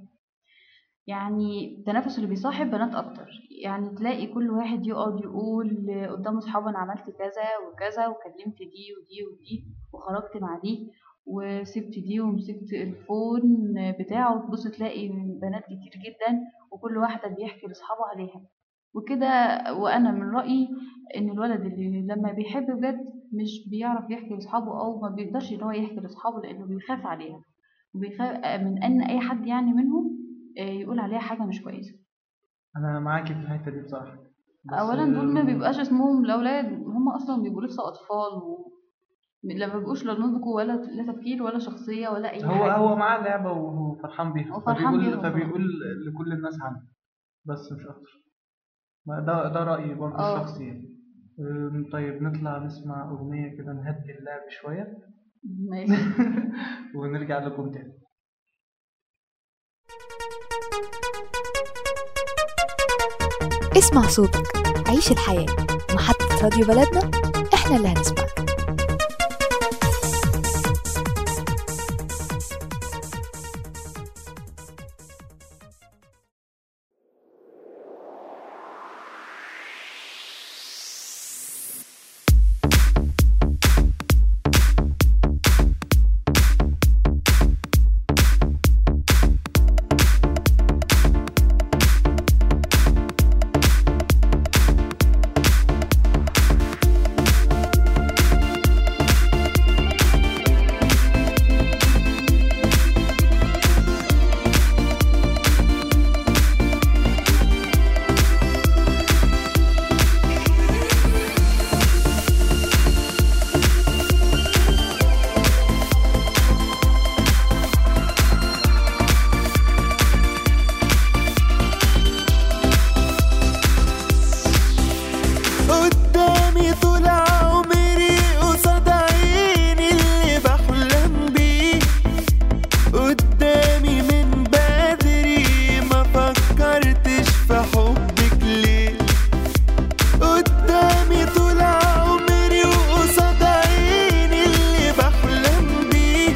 يعني التنافس اللي بيصاحب بنات اكتر يعني تلاقي كل واحد يقعد يقول آه، قدام اصحابه انا عملت كذا وكذا وكلمت دي ودي ودي وخرجت مع دي وسبت دي ومسكت الفون بتاعه تبص تلاقي بنات كتير جدا وكل واحدة بيحكي لأصحابه عليها وكده وأنا من رأيي إن الولد اللي لما بيحب بجد مش بيعرف يحكي لأصحابه أو ما بيقدرش إن هو يحكي لأصحابه لأنه بيخاف عليها وبيخاف من أن أي حد يعني منهم آه، يقول عليها حاجة مش كويسة أنا معاكي في الحتة دي بصراحة بس- أولا دول ما بيبقاش اسمهم الأولاد هم أصلا بيبقوا لسه أطفال و لما بيبقوش لا نضج ولا لا تفكير ولا شخصية ولا أي هو حاجة هو معاه لعبة و- وفرحان بيها وفرحان فبيقول بيها وخلاص. فبيقول لكل الناس عنها بس مش أكتر ما ده ده رأيي برضه اه. الشخصي يعني أم، طيب نطلع نسمع أغنية كده نهدي اللعب شوية ماشي ونرجع لكم تاني اسمع صوتك عيش الحياة محطة راديو بلدنا احنا اللي هنسمعك قدامي طول عمري قصاد عيني اللي بحلم بيه قدامي من بدري ما فكرتش في حبك ليه قدامي طول عمري وقصاد عيني اللي بحلم بيه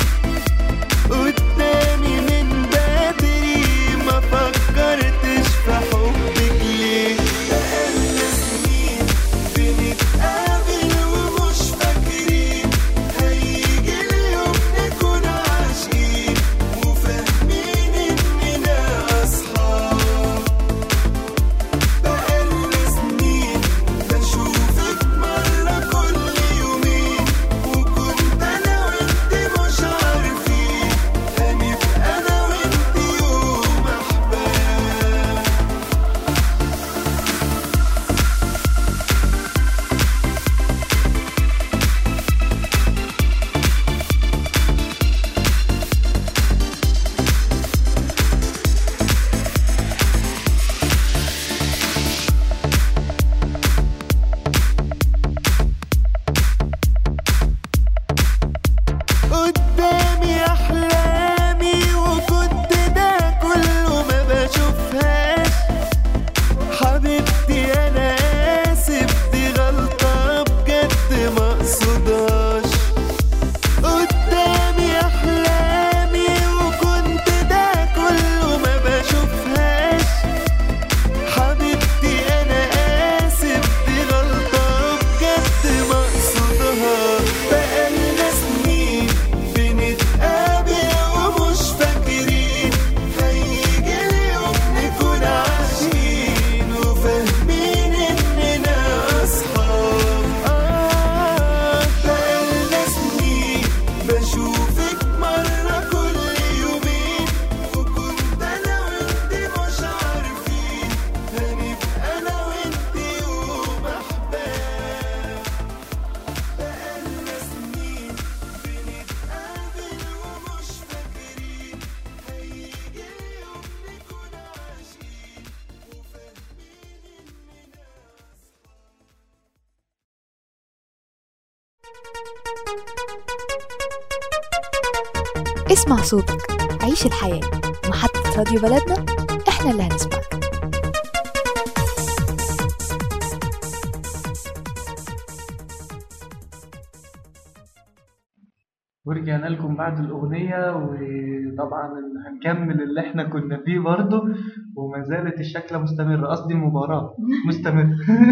قدامي من بدري ما فكرتش في حبك ليه بقالنا سنين بنتقابل ومش فاكرين هيجي اليوم نكون عاشقين وفاهمين اننا اصحاب بقالنا سنين بشوفك مرة كل يومين وكنت انا وانت مش عارفين هنبقى انا وانت يوم احباب قدامي احلامي وكنت ده كله ما بشوفهاش حبيبتي انا اسف دي غلطه بجد ما اقصدهاش قدامي احلامي وكنت ده كله ما بشوفهاش حبيبتي انا اسف دي غلطه بجد ما اقصدها بقالنا سنين بنتقابل ومش فاكرين هيجي اليوم نكون عايشين وفاهمين اننا اصحاب آه بقالنا سنين بشوفك مرة كل يومين وكنت انا وانت مش عارفين هنبقى انا وانت يوم احباب بقالنا سنين بنتقابل ومش فاكرين هيجي اليوم نكون عايشين وفاهمين اننا اسمع صوتك عيش الحياة محطة راديو بلدنا احنا اللي هنسمعك ورجعنا لكم بعد الأغنية وطبعا هنكمل اللي احنا كنا فيه برضه وما زالت الشكلة مستمرة قصدي المباراة مستمرة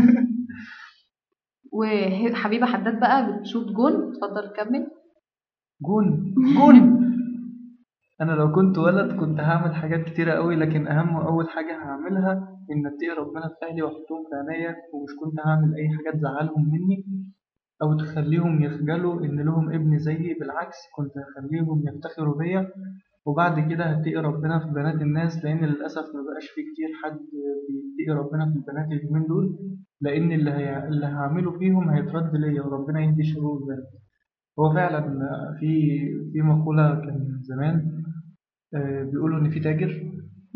وحبيبة حداد بقى بتشوط جون اتفضل كمل جون جون انا لو كنت ولد كنت هعمل حاجات كتيرة قوي لكن اهم اول حاجة هعملها ان اتقي ربنا في اهلي واحطهم في عينيا ومش كنت هعمل اي حاجة تزعلهم مني او تخليهم يخجلوا ان لهم ابن زيي بالعكس كنت هخليهم يفتخروا بيا وبعد كده هتقي ربنا في بنات الناس لان للاسف مبقاش في كتير حد بيتقي ربنا في البنات اليومين دول لان اللي, هي... اللي هعمله فيهم هيترد ليا وربنا يهدي شرور البنات هو فعلا في في مقولة كان زمان آه، بيقولوا إن في تاجر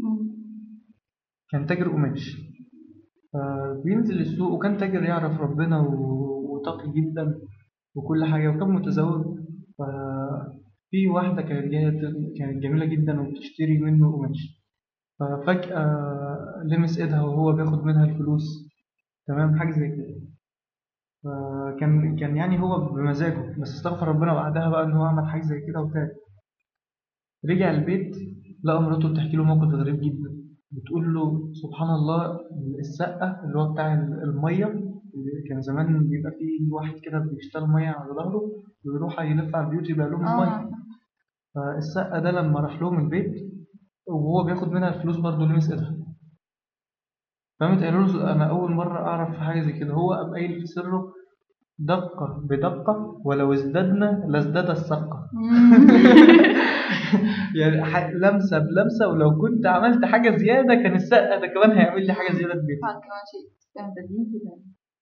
كان تاجر قماش فبينزل السوق وكان تاجر يعرف ربنا و- وتقي جدا وكل حاجة وكان متزوج ففي واحدة كانت جاية ت- كانت جميلة جدا وبتشتري منه قماش ففجأة لمس ايدها وهو بياخد منها الفلوس تمام حاجة زي كده فكان كان يعني هو بمزاجه بس استغفر ربنا بعدها بقى ان هو عمل حاجة زي كده وتاب رجع البيت لقى مراته بتحكي له موقف غريب جدا بتقول له سبحان الله السقة اللي هو بتاع المية اللي كان زمان بيبقى فيه واحد كده بيشتغل مية على ظهره ويروح يلف على البيوت يبيع لهم آه. المية فالسقة ده لما راح لهم البيت وهو بياخد منها الفلوس برضه لمس ايدها فقامت قالوا له انا اول مرة اعرف حاجة زي كده هو قام قايل في سره دقة بدقة ولو ازددنا لازداد السقة يعني ح- لمسة بلمسة ولو كنت عملت حاجة زيادة كان السقة ده كمان هيعمل لي حاجة زيادة في بيتي طبعا كمان شيء مهتدين كده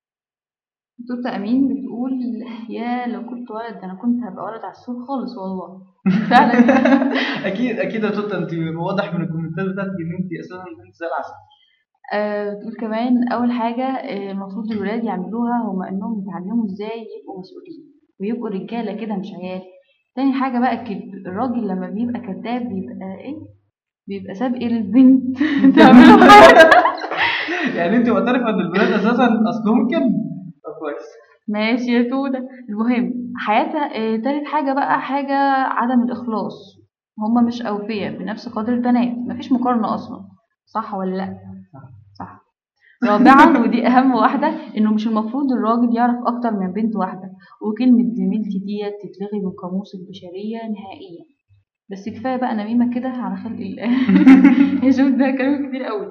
دكتور أمين بتقول يا لو كنت ولد ده أنا كنت هبقى ولد عسول خالص والله فعلا اكيد اكيد يا توتا انت واضح من الكومنتات بتاعتك ان انت اساسا بنت زي العسل آه، بتقول كمان أول حاجة آه، المفروض الولاد يعملوها هما إنهم يتعلموا إزاي يبقوا مسؤولين ويبقوا رجالة كده مش عيال تاني حاجة بقى الكذب الراجل لما بيبقى كذاب بيبقى إيه بيبقى سابق للبنت تعمله حاجة يعني انت معترفه ان البنات اساسا اصلهم كده طب كويس ماشي يا تودة المهم حياتها آه، تالت حاجة بقى حاجة عدم الإخلاص هما مش أوفياء بنفس قدر البنات مفيش مقارنة أصلا صح ولا لأ؟ صح رابعا ودي أهم واحدة إنه مش المفروض الراجل يعرف أكتر من بنت واحدة وكلمة زميلتي ديت تتلغي من قاموس البشرية نهائيا بس كفاية بقى نميمة كده على خلق الله يا شوف ده كلام كتير قوي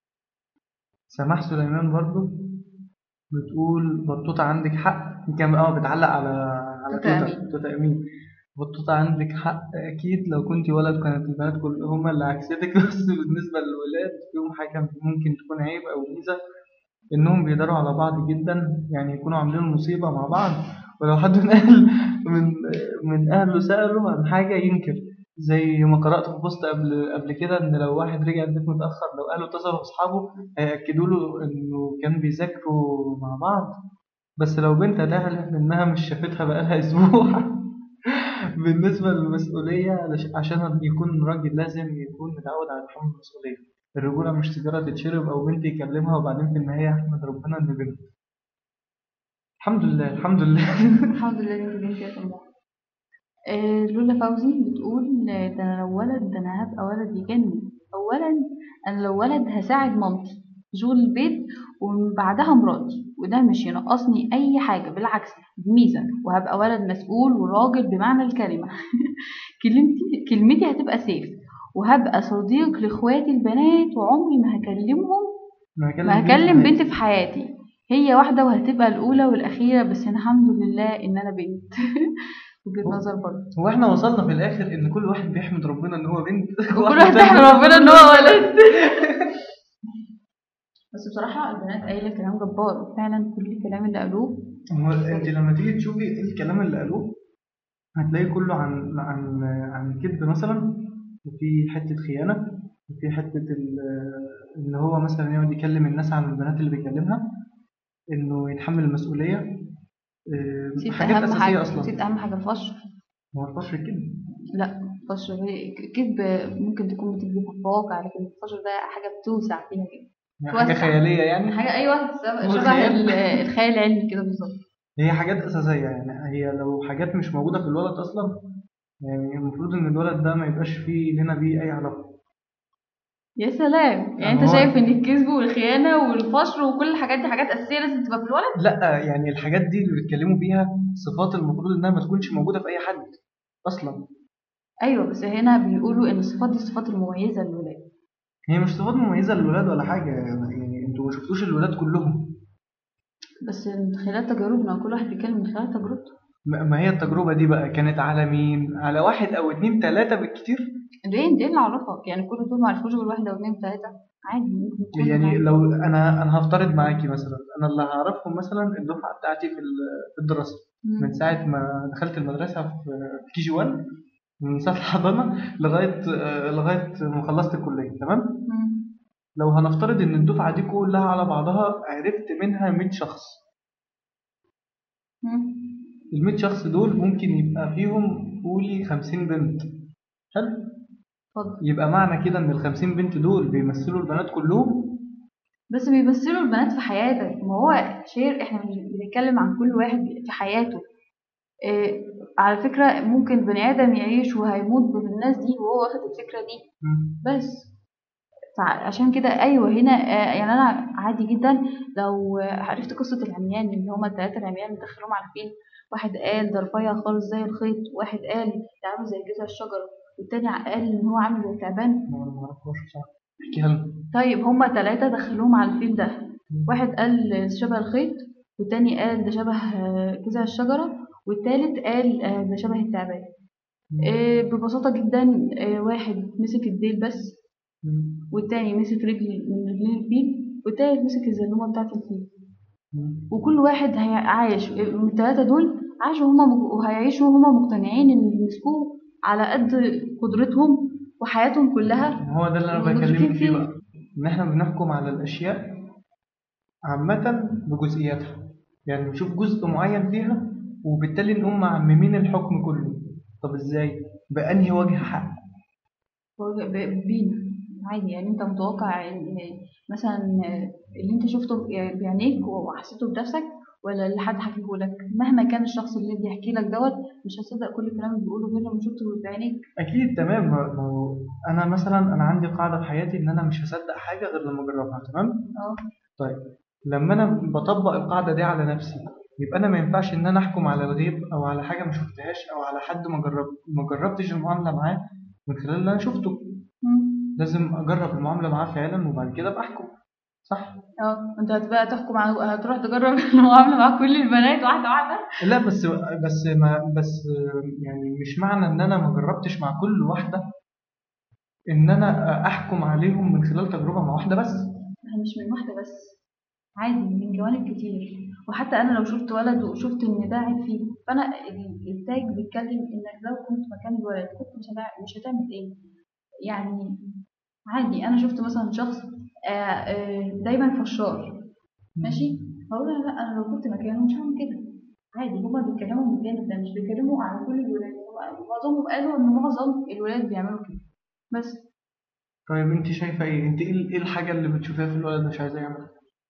سماح سليمان برضو بتقول بطوطة عندك حق كان اه بتعلق على على توتا توتا أمين. توتا امين بطوطة عندك حق اكيد لو كنت ولد كانت البنات كل هما اللي عكستك بس بالنسبة للولاد فيهم حاجة ممكن تكون عيب او ميزة انهم بيداروا على بعض جدا يعني يكونوا عاملين مصيبة مع بعض ولو حد من اهل من من اهله سأله عن حاجة ينكر زي ما قرأت في بوست قبل قبل كده ان لو واحد رجع البيت متأخر لو اهله اتصلوا باصحابه هيأكدوا له انه كان بيذاكروا مع بعض بس لو بنت هتعرف انها مش شافتها بقالها اسبوع بالنسبة للمسؤولية علش- عشان يكون راجل لازم يكون متعود على تحمل المسؤولية الرجولة مش سيجارة تتشرب أو بنت يكلمها وبعدين في النهاية أحمد ربنا إن بنت الحمد لله الحمد لله الحمد لله انت بنتي يا سماح آه، لولا فوزي بتقول آه، ده انا لو ولد ده انا هبقى ولد يجنن اولا انا لو ولد هساعد مامتي في شغل البيت ومن بعدها مراتي وده مش ينقصني اي حاجه بالعكس دي ميزه وهبقى ولد مسؤول وراجل بمعنى الكلمه كلمتي كلمتي هتبقى سيف وهبقى صديق لاخواتي البنات وعمري ما هكلمهم ما هكلم بنت في حياتي هي واحدة وهتبقى الأولى والأخيرة بس الحمد لله إن أنا بنت وجهة نظر برضه هو احنا وصلنا في الآخر إن كل واحد بيحمد ربنا إن هو بنت وكل واحد يحمد ربنا إن هو ولد بس بصراحة البنات قايلة كلام جبار وفعلا كل الكلام اللي قالوه هو انت لما تيجي تشوفي ايه الكلام اللي قالوه هتلاقي كله عن عن عن الكذب مثلا وفي حته خيانه وفي حته ال- ان هو مثلا يقعد يكلم الناس عن البنات اللي بيكلمها انه يتحمل المسؤوليه آه، نسيت حاجات أهم اساسيه حاجة اصلا نسيت أهم حاجة الفشل هو الفشل الكذب لا الفشل هي- كذب ممكن تكون بتكذب في الواقع لكن الفشل ده حاجة بتوسع فيها كده يعني حاجه توسع. خياليه يعني حاجة أيوه شبه- هو شبه خيال. ال- الخيال العلمي كده بالظبط هي حاجات اساسيه يعني هي لو حاجات مش موجوده في الولد اصلا يعني المفروض ان الولد ده ما يبقاش فيه لنا بيه اي علاقه يا سلام يعني انت هو- شايف ان الكذب والخيانه والفشل وكل الحاجات دي حاجات اساسيه لازم تبقى في الولد لا يعني الحاجات دي اللي بيتكلموا فيها صفات المفروض انها ما تكونش موجوده في اي حد اصلا ايوه بس هنا بيقولوا ان الصفات دي الصفات المميزه للولاد هي مش صفات مميزه للولاد ولا حاجه يعني انتوا ما شفتوش الولاد كلهم بس من خلال تجاربنا كل واحد بيتكلم من خلال تجربته ما ما هي التجربه دي بقى كانت على مين على واحد او اتنين تلاته بالكتير ليه انت ايه اللي عرفك يعني كل دول ما عرفوش غير واحده واثنين وثلاثه عادي ممكن يكون يعني عادي. لو انا انا هفترض معاكي مثلا انا اللي هعرفهم مثلا الدفعه بتاعتي في ال- في الدراسه مم. من ساعه ما دخلت المدرسه في كي جي 1 من ساعة الحضانة لغاية آه، لغاية ما خلصت الكلية تمام مم. لو هنفترض إن الدفعة دي كلها على بعضها عرفت منها 100 شخص مم. ال 100 شخص دول ممكن يبقى فيهم قولي 50 بنت حلو اتفضل يبقى معنى كده إن ال 50 بنت دول بيمثلوا البنات كلهم بس بيمثلوا البنات في حياتك ما هو شير احنا مش بنتكلم عن كل واحد في حياته إيه على فكرة ممكن بني آدم يعيش وهيموت بالناس دي وهو واخد الفكرة دي بس فع- عشان كده أيوة هنا آه، يعني أنا عادي جدا لو عرفت قصة العميان اللي هما التلاتة العميان اللي دخلوهم على فيلم واحد قال ده رفيع خالص زي الخيط واحد قال ده عامل زي جذع الشجرة والتاني قال إن هو عامل زي التعبان ما معرفهاش بصراحة احكيها لنا طيب هما تلاتة دخلوهم على الفيل ده واحد قال شبه الخيط والتاني قال ده شبه آه، جذع الشجرة والتالت قال آه، ده شبه التعبان آه، ببساطة جدا آه، واحد مسك الديل بس والتاني مسك رجل من رجلين الفيل والتالت مسك الزلومة بتاعة الفيل وكل واحد هي- عايش من التلاتة دول عاشوا هما مج- وهيعيشوا هما مقتنعين ان اللي مسكوه على قد قدرتهم وحياتهم كلها هو ده اللي انا ومدركين بكلمك فيه فيه. بقى ان احنا بنحكم على الاشياء عامة بجزئياتها يعني نشوف جزء معين فيها وبالتالي نقوم معممين الحكم كله طب ازاي بأنهي وجه حق هو ب- بينا عادي يعني انت متوقع ان مثلا اللي انت شفته بعينيك وحسيته بنفسك ولا اللي حد حكيه لك مهما كان الشخص اللي بيحكي لك دوت مش هتصدق كل الكلام اللي بيقوله غير لما شفته بعينيك اكيد تمام ما ما هو انا مثلا انا عندي قاعدة في حياتي ان انا مش هصدق حاجة غير لما اجربها تمام اه طيب لما انا بطبق القاعدة دي على نفسي يبقى انا ما ينفعش ان انا احكم على الغيب او على حاجة ما شفتهاش او على حد ما جرب ما جربتش المعاملة معاه من خلال اللي انا شفته لازم اجرب المعاملة معاه فعلا وبعد كده بحكم صح اه انت هتبقى تحكم على هتروح تجرب المعامله مع كل البنات واحده واحده لا بس بس ما بس يعني مش معنى ان انا ما جربتش مع كل واحده ان انا احكم عليهم من خلال تجربه مع واحده بس مش من واحده بس عادي من جوانب كتير وحتى انا لو شفت ولد وشفت ان ده عيب فيه فانا ال- التاج بيتكلم انك لو كنت مكان الولد كنت مش هتع- مش هتعمل ايه يعني عادي انا شفت مثلا شخص آه، آه، دايما فشار ماشي هقول له لا انا لو كنت مكانه مش هعمل كده عادي هما بيتكلموا من الجانب ده مش بيتكلموا على كل الولاد هو معظمهم قالوا ان معظم الولاد بيعملوا كده بس طيب انت شايفه ايه انت ايه إيه الحاجه اللي بتشوفيها في الولد مش عايزاه يعملها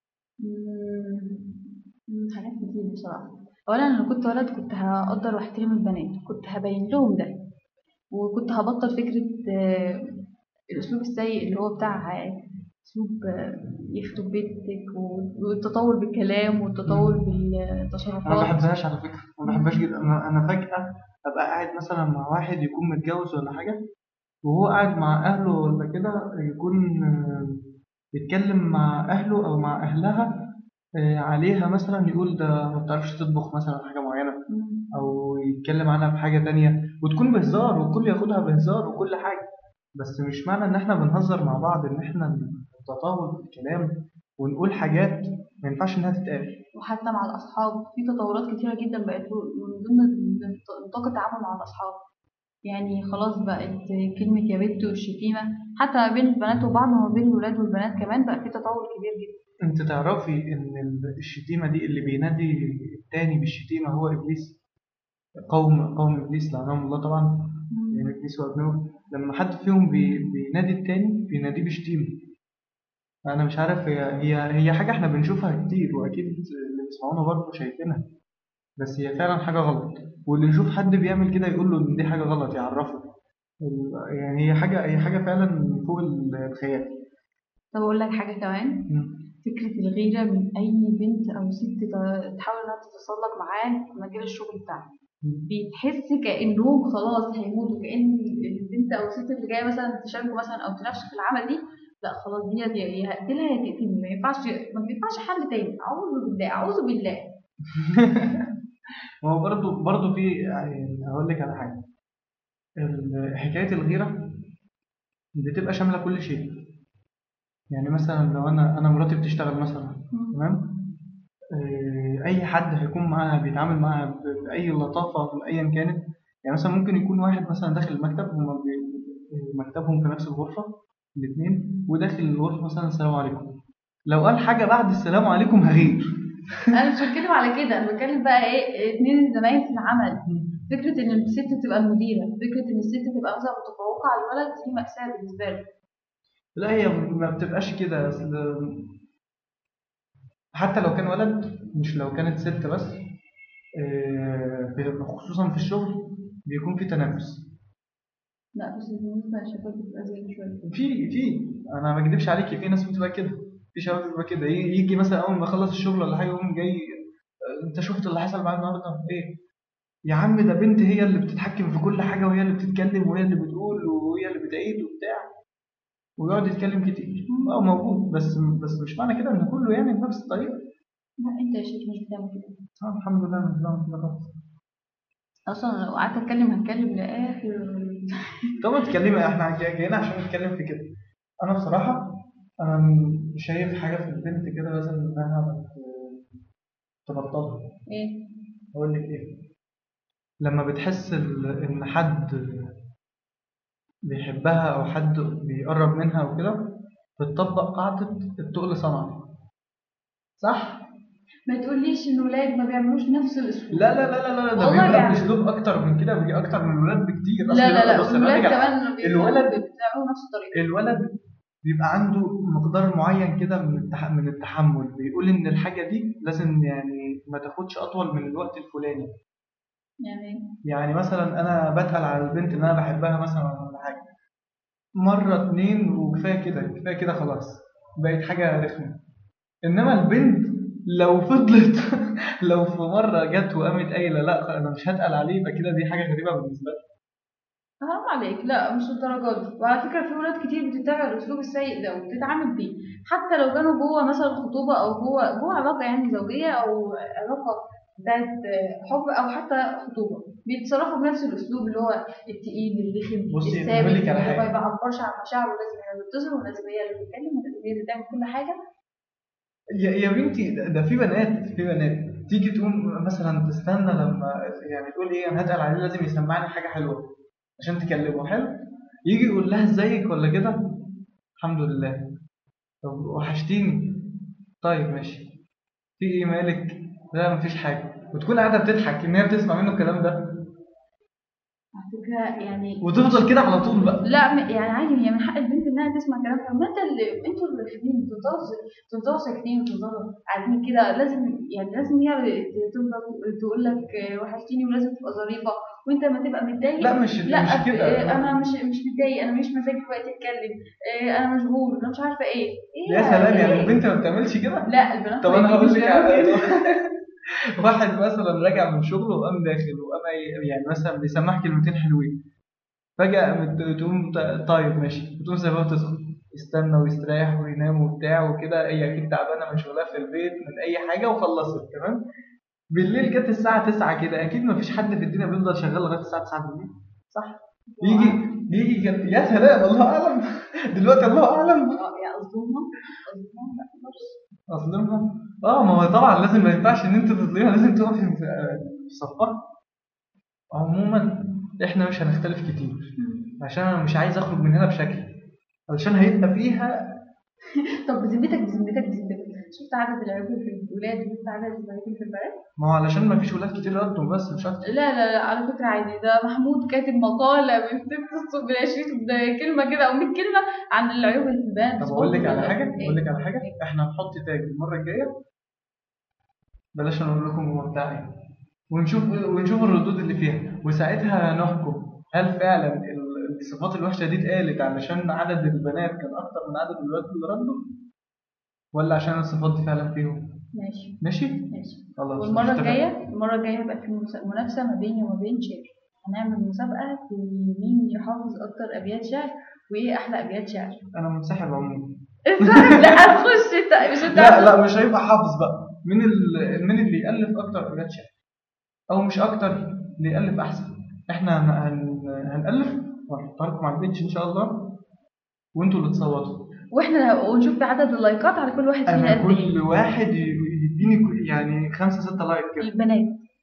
مم، مم، حاجات كتير بصراحة أولا أنا لو كنت ولد كنت هقدر وأحترم البنات كنت هبين لهم ده وكنت هبطل فكرة آه، الأسلوب السيء اللي هو بتاع آه، أسلوب آه، يخطب بيتك و- والتطور بالكلام والتطور انا ما بالتصرفات بحبهاش على فكره ما بحبهاش جدا انا انا فجاه ابقى قاعد مثلا مع واحد يكون متجوز ولا حاجه وهو قاعد مع اهله ولا كده يكون آه، يتكلم مع اهله او مع اهلها آه، عليها مثلا يقول ده ما بتعرفش تطبخ مثلا حاجه معينه او يتكلم عنها بحاجه تانية وتكون بهزار والكل ياخدها بهزار وكل حاجه بس مش معنى ان احنا بنهزر مع بعض ان احنا نتطاول في الكلام ونقول حاجات ما ينفعش انها تتقال وحتى مع الأصحاب في تطورات كتيرة جدا بقت من ضمن نطاق التعامل مع الأصحاب يعني خلاص بقت كلمة يا بنت والشتيمة حتى ما بين البنات وبعض وما بين الولاد والبنات كمان بقى في تطور كبير جدا انت تعرفي ان ال- الشتيمه دي اللي بينادي التاني بالشتيمه هو ابليس قوم قوم ابليس لعنهم الله طبعا يعني ابليس وابنه لما حد فيهم بي بينادي التاني بيناديه بشتيمه انا مش عارف هي هي هي حاجه احنا بنشوفها كتير واكيد اللي بيسمعونا برضه شايفينها بس هي فعلا حاجه غلط واللي يشوف حد بيعمل كده يقول له ان دي حاجه غلط يعرفه ال- يعني هي حاجه هي حاجه فعلا فوق الخيال طب أقول لك حاجة كمان فكرة الغيرة من أي بنت أو ست ت- تحاول إنها تتسلق معاه في مجال الشغل بتاعها بتحس كأنهم خلاص هيموتوا كأن البنت أو الست اللي جاية مثلا تشاركوا مثلا أو تنافسوا في العمل دي لا خلاص دي يا يا هقتلها يا تقتلني ما ينفعش ما ينفعش حل تاني أعوذ بالله أعوذ بالله هو برضه برضه في يعني هقول لك على حاجه ال- حكايه الغيره بتبقى شامله كل شيء يعني مثلا لو انا انا مراتي بتشتغل مثلا تمام آه، اي حد هيكون معاها بيتعامل معاها ب- باي لطافه ايا كانت يعني مثلا ممكن يكون واحد مثلا داخل المكتب هما بي- مكتبهم في نفس الغرفة الاثنين وداخل الغرفة مثلا السلام عليكم لو قال حاجة بعد السلام عليكم هغير انا مش بتكلم على كده انا بتكلم بقى ايه اتنين زمايل في العمل فكره ان الست تبقى المديره فكره ان الست تبقى مثلا متفوقه على الولد دي مأساة بالنسبه له لا هي ما بتبقاش كده اصل حتى لو كان ولد مش لو كانت ست بس آه، في- خصوصا في الشغل بيكون في تنافس لا بس بالنسبه للشباب بتبقى زي شويه في في انا ما اكدبش عليكي في ناس بتبقى كده في شباب بيبقى كده ي- يجي مثلا اول ما يخلص الشغل ولا حاجه يقوم جاي آه، انت شفت اللي حصل معايا النهارده ايه يا عم ده بنت هي اللي بتتحكم في كل حاجه وهي اللي بتتكلم وهي اللي بتقول وهي اللي بتعيد وبتاع ويقعد يتكلم كتير اه موجود بس بس مش معنى كده ان كله يعني بنفس الطريقه لا انت يا شيخ مش بتعمل كده اه الحمد لله مش بعمل كده خالص اصلا لو قعدت اتكلم هتكلم لاخر طب اتكلمي احنا جاي- جايين عشان نتكلم في كده انا بصراحه انا م- شايف حاجه في البنت كده لازم انها ت- تبطلها ايه اقول لك ايه لما بتحس ال- ان حد بيحبها او حد بيقرب منها وكده بتطبق قاعده التقل صنع صح ما تقوليش ان الولاد ما بيعملوش نفس الاسلوب لا لا لا لا لا ده والله بيبقى بيعمل. باسلوب اكتر من كده بيجي اكتر من الولاد بكتير لا أصل لا لا بص الولاد الولد كمان بيبقوا- الولد بيعملوا نفس الطريقه الولد بيبقى عنده مقدار معين كده من التح... من التحمل بيقول ان الحاجه دي لازم يعني ما تاخدش اطول من الوقت الفلاني يعني يعني مثلا انا بتقل على البنت اللي انا بحبها مثلا ولا حاجه مره اتنين وكفايه كده كفايه كده خلاص بقت حاجه رخمه انما البنت لو فضلت لو في مره جت وقامت قايله لا انا مش هتقل عليه يبقى كده دي حاجه غريبه بالنسبه لي حرام عليك لا مش الدرجات دي وعلى فكره في ولاد كتير بتتبع الاسلوب السيء ده وبتتعامل بيه حتى لو كانوا جوه مثلا خطوبه او جوه جوه علاقه يعني زوجيه او علاقه بتاعت حب او حتى خطوبه بيتصرفوا بنفس الاسلوب اللي هو التقيل الرخم بصي، الثابت بقول لك على اللي حاجة. ما بيعبرش عن مشاعره لازم هي اللي بتظهر ولازم هي اللي بتتكلم ولازم هي اللي تعمل كل حاجه يا يا بنتي ده- ده في بنات في بنات تيجي تقوم مثلا تستنى لما يعني تقول ايه انا هتقل عليه لازم يسمعني حاجه حلوه عشان تكلمه حلو يجي يقول لها ازيك ولا كده الحمد لله طب وحشتيني طيب ماشي في ايه مالك لا مفيش حاجه وتكون قاعده بتضحك ان هي بتسمع منه الكلام ده على فكره يعني وتفضل كده على طول بقى لا م- يعني عادي هي من حق البنت انها تسمع كلامها ما انت اللي انتوا اللي رخمين تفضلوا تفضلوا ساكتين وتفضلوا قاعدين كده لازم يعني لازم هي تفضل تقول لك وحشتيني ولازم تبقى ظريفه وانت لما تبقى متضايق لا مش- لا مش كده. اه، انا مش مش متضايق انا مش مزاجي دلوقتي اتكلم اه، انا مشغول انا مش عارفه ايه ايه يا سلام يعني ايه؟ البنت ما بتعملش كده لا البنات طب ما انا هقول بيجوش لك يعملوا على- كده. واحد مثلا راجع من شغله وقام داخل وقام ي- يعني مثلا بيسمعك كلمتين حلوين فجأة قامت تقوم ت- طيب ماشي وتقوم سايبها تدخل يستنى ويستريح وينام وبتاع وكده هي اكيد تعبانه من شغلها في البيت من اي حاجه وخلصت تمام بالليل جت الساعه 9 كده اكيد ما فيش حد في الدنيا بيفضل شغال لغايه الساعه 9 بالليل صح يجي يجي كان- يا سلام الله اعلم دلوقتي الله اعلم اه يا اظلمها اظلمها لا خالص اظلمها اه ما هو طبعا لازم ما ينفعش ان انت تظلمها لازم تقف في في صفها عموما احنا مش هنختلف كتير عشان انا مش عايز اخرج من هنا بشكل علشان هيبقى فيها طب بذمتك بذمتك بذمتك شفت عدد العيوب في الولاد وشفت عدد العيوب في البنات ما هو علشان ما فيش ولاد كتير ردوا بس مش اكتر لا لا لا على فكرة عادي ده محمود كاتب مقالة من ست سطور بالعشرين كلمة كده أو 100 كلمة عن العيوب اللي في البنات طب اقول لك على حاجه إيه؟ اقول لك على حاجه احنا هنحط تاج المره الجايه بلاش نقول لكم هو بتاع ايه ونشوف ونشوف الردود اللي فيها وساعتها نحكم هل فعلا ال- الصفات الوحشه دي اتقالت علشان عدد البنات كان اكتر من عدد الولاد اللي ردوا ولا عشان الصفات دي فعلا فيهم ماشي ماشي ماشي خلاص والمرة اتفقنا. الجاية المرة الجاية هيبقى في مس- منافسة ما بيني وما بين شير هنعمل مسابقة في مين يحافظ أكتر أبيات شعر وإيه أحلى أبيات شعر انا منسحب عموما لا هتخش أنت مش أنت لا لا مش هيبقى حافظ بقى مين ال- مين اللي يالف اكتر ابيات شعر او مش اكتر اللي يالف احسن احنا هن... هن... هنالف وهنحطها لكم على البيتش ان شاء الله وانتوا اللي تصوتوا واحنا ونشوف عدد اللايكات على كل واحد فينا انا قد ايه كل واحد ي- يديني ك- يعني خمسة ستة لايك كده البنات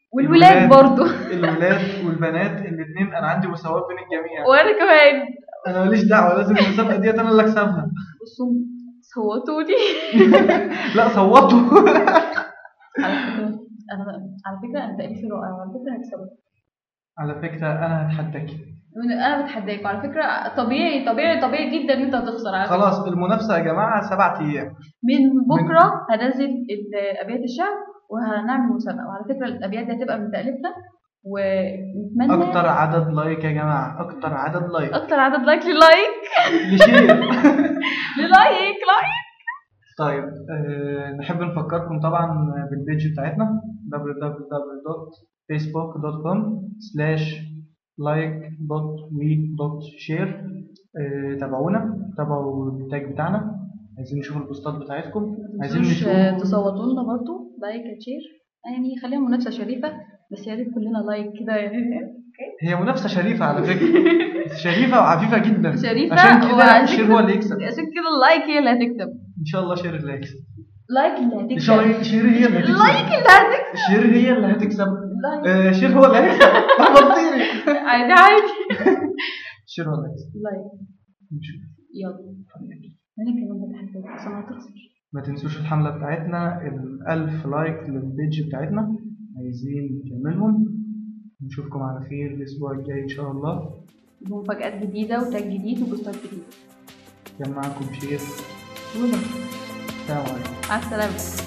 والولاد برضو الولاد والبنات الاثنين انا عندي مساواة بين الجميع وانا كمان انا ماليش دعوة لازم المسابقة ديت انا اللي اكسبها بصوا صوتوا لي لا صوتوا على فكرة انا على فكرة انا تأليفي رائع وعلى فكرة هكسبك على فكرة انا هتحداكي انا بتحداك وعلى فكرة طبيعي طبيعي طبيعي جدا ان انت هتخسر على فكرة. خلاص المنافسة يا جماعة سبعة ايام من بكرة هنزل ال- ابيات الشعر وهنعمل مسابقة وعلى فكرة الابيات دي هتبقى من تأليفنا ونتمنى اكتر عدد لايك يا جماعة اكتر عدد لايك اكتر عدد لايك للايك لشير للايك لايك طيب أه نحب نفكركم طبعا بالبيج بتاعتنا www.facebook.com slash like dot we dot share أه تابعونا تابعوا التاج بتاعنا عايزين نشوف البوستات بتاعتكم عايزين متنسوش نشوف تصوتوا لنا برضو لايك شير يعني خليها منافسة شريفة بس يا ريت كلنا لايك كده يعني هي منافسة شريفة على فكرة شريفة وعفيفة جدا شريفة عشان كده وعشان شير كده- هو اللي يكسب عشان كده اللايك هي اللي هتكتب ان شاء الله شير اللي هيكسب لايك اللي هتكتب شير شير هي اللي هتكسب اللايك اللي هتكتب شير هي اللي هتكسب لايك. آه، شير هو اللي هيكسب لخبطتيني عادي عادي شير هو اللي هيكسب لايك نشوف يلا انا كمان بتحداك عشان هتخسر ما تنسوش الحملة بتاعتنا الألف لايك للبيج بتاعتنا عايزين نكملهم نشوفكم على خير الأسبوع الجاي إن شاء الله مفاجآت جديدة وتاج جديد وبوستات جديدة كان معاكم شير وده السلام عليكم مع السلامة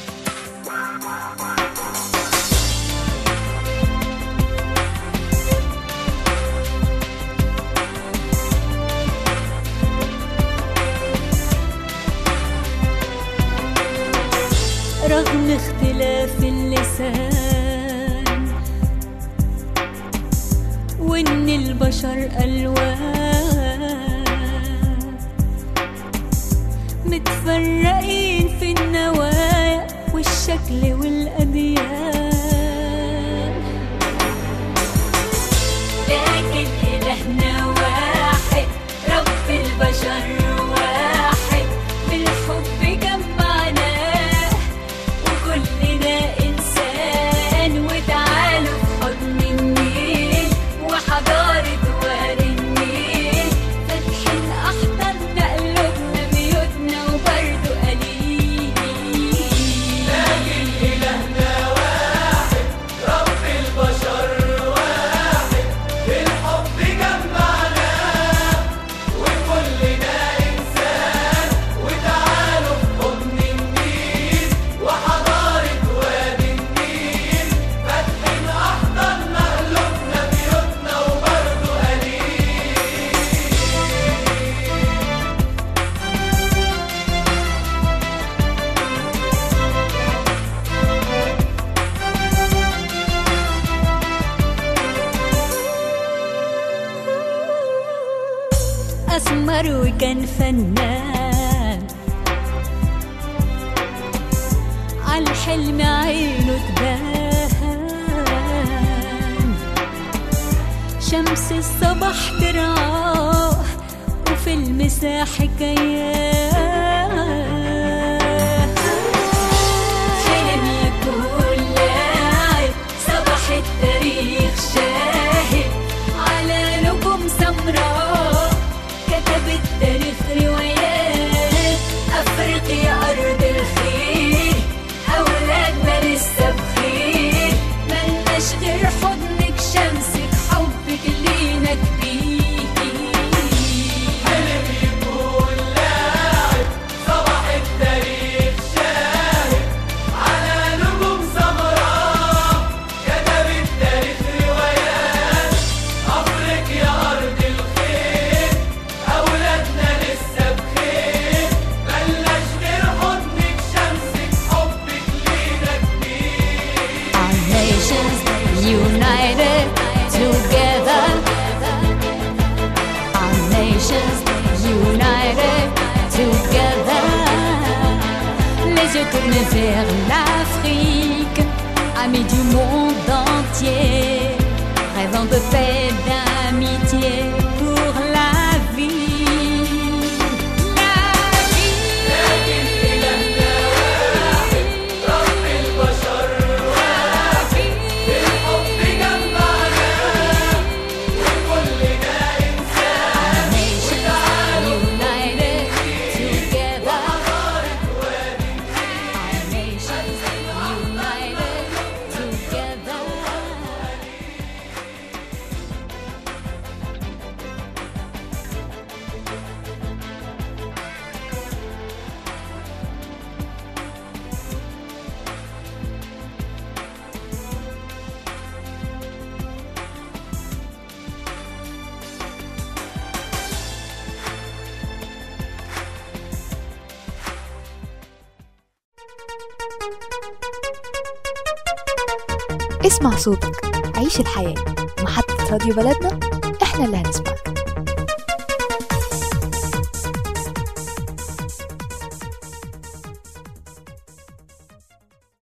رغم اختلاف اللسان وان البشر الوان متفرقين في النوايا والشكل والاديان لكن الهنا واحد رب البشر واحد بالحب جمعناه وكلنا إنسان وتعالوا في حضن النيل وحضارة وادي النيل فاتحين أحضاننا قلوبنا بيوتنا وبرضه قليل لكن إلهنا واحد رب البشر واحد بالحب جمعنا وكلنا إنسان وتعالوا في حضن النيل وحضارة وادي النيل فاتحين أحضاننا قلوبنا بيوتنا وبرضه قليل أسمر وكان فنان عالحلم عينه تبان شمس الصبح ترعاه وفي المساء حكايات حلم يكون لاعب صباح التاريخ شاهد على نجوم سمراء كتب التاريخ روايات أفريقيا أرض الخير أولادنا لسه بخير ملناش غير حضنك شمسك حبك لينا كبير حلم يكون لاعب صباح التاريخ شاهد على نجوم سمراء كتب التاريخ روايات أفريقيا أرض الخير أولادنا لسه بخير ملناش غير حضنك شمسك حبك لينا كبير Our nations united together. Our nations united together. Les yeux tournés vers l'Afrique, amis du monde entier, rêvant de paix, d'amitié pour la vie. La لكن إلهنا واحد رب البشر واحد اسمع صوتك عيش الحياة محطة راديو بلدنا احنا اللي هنسمعك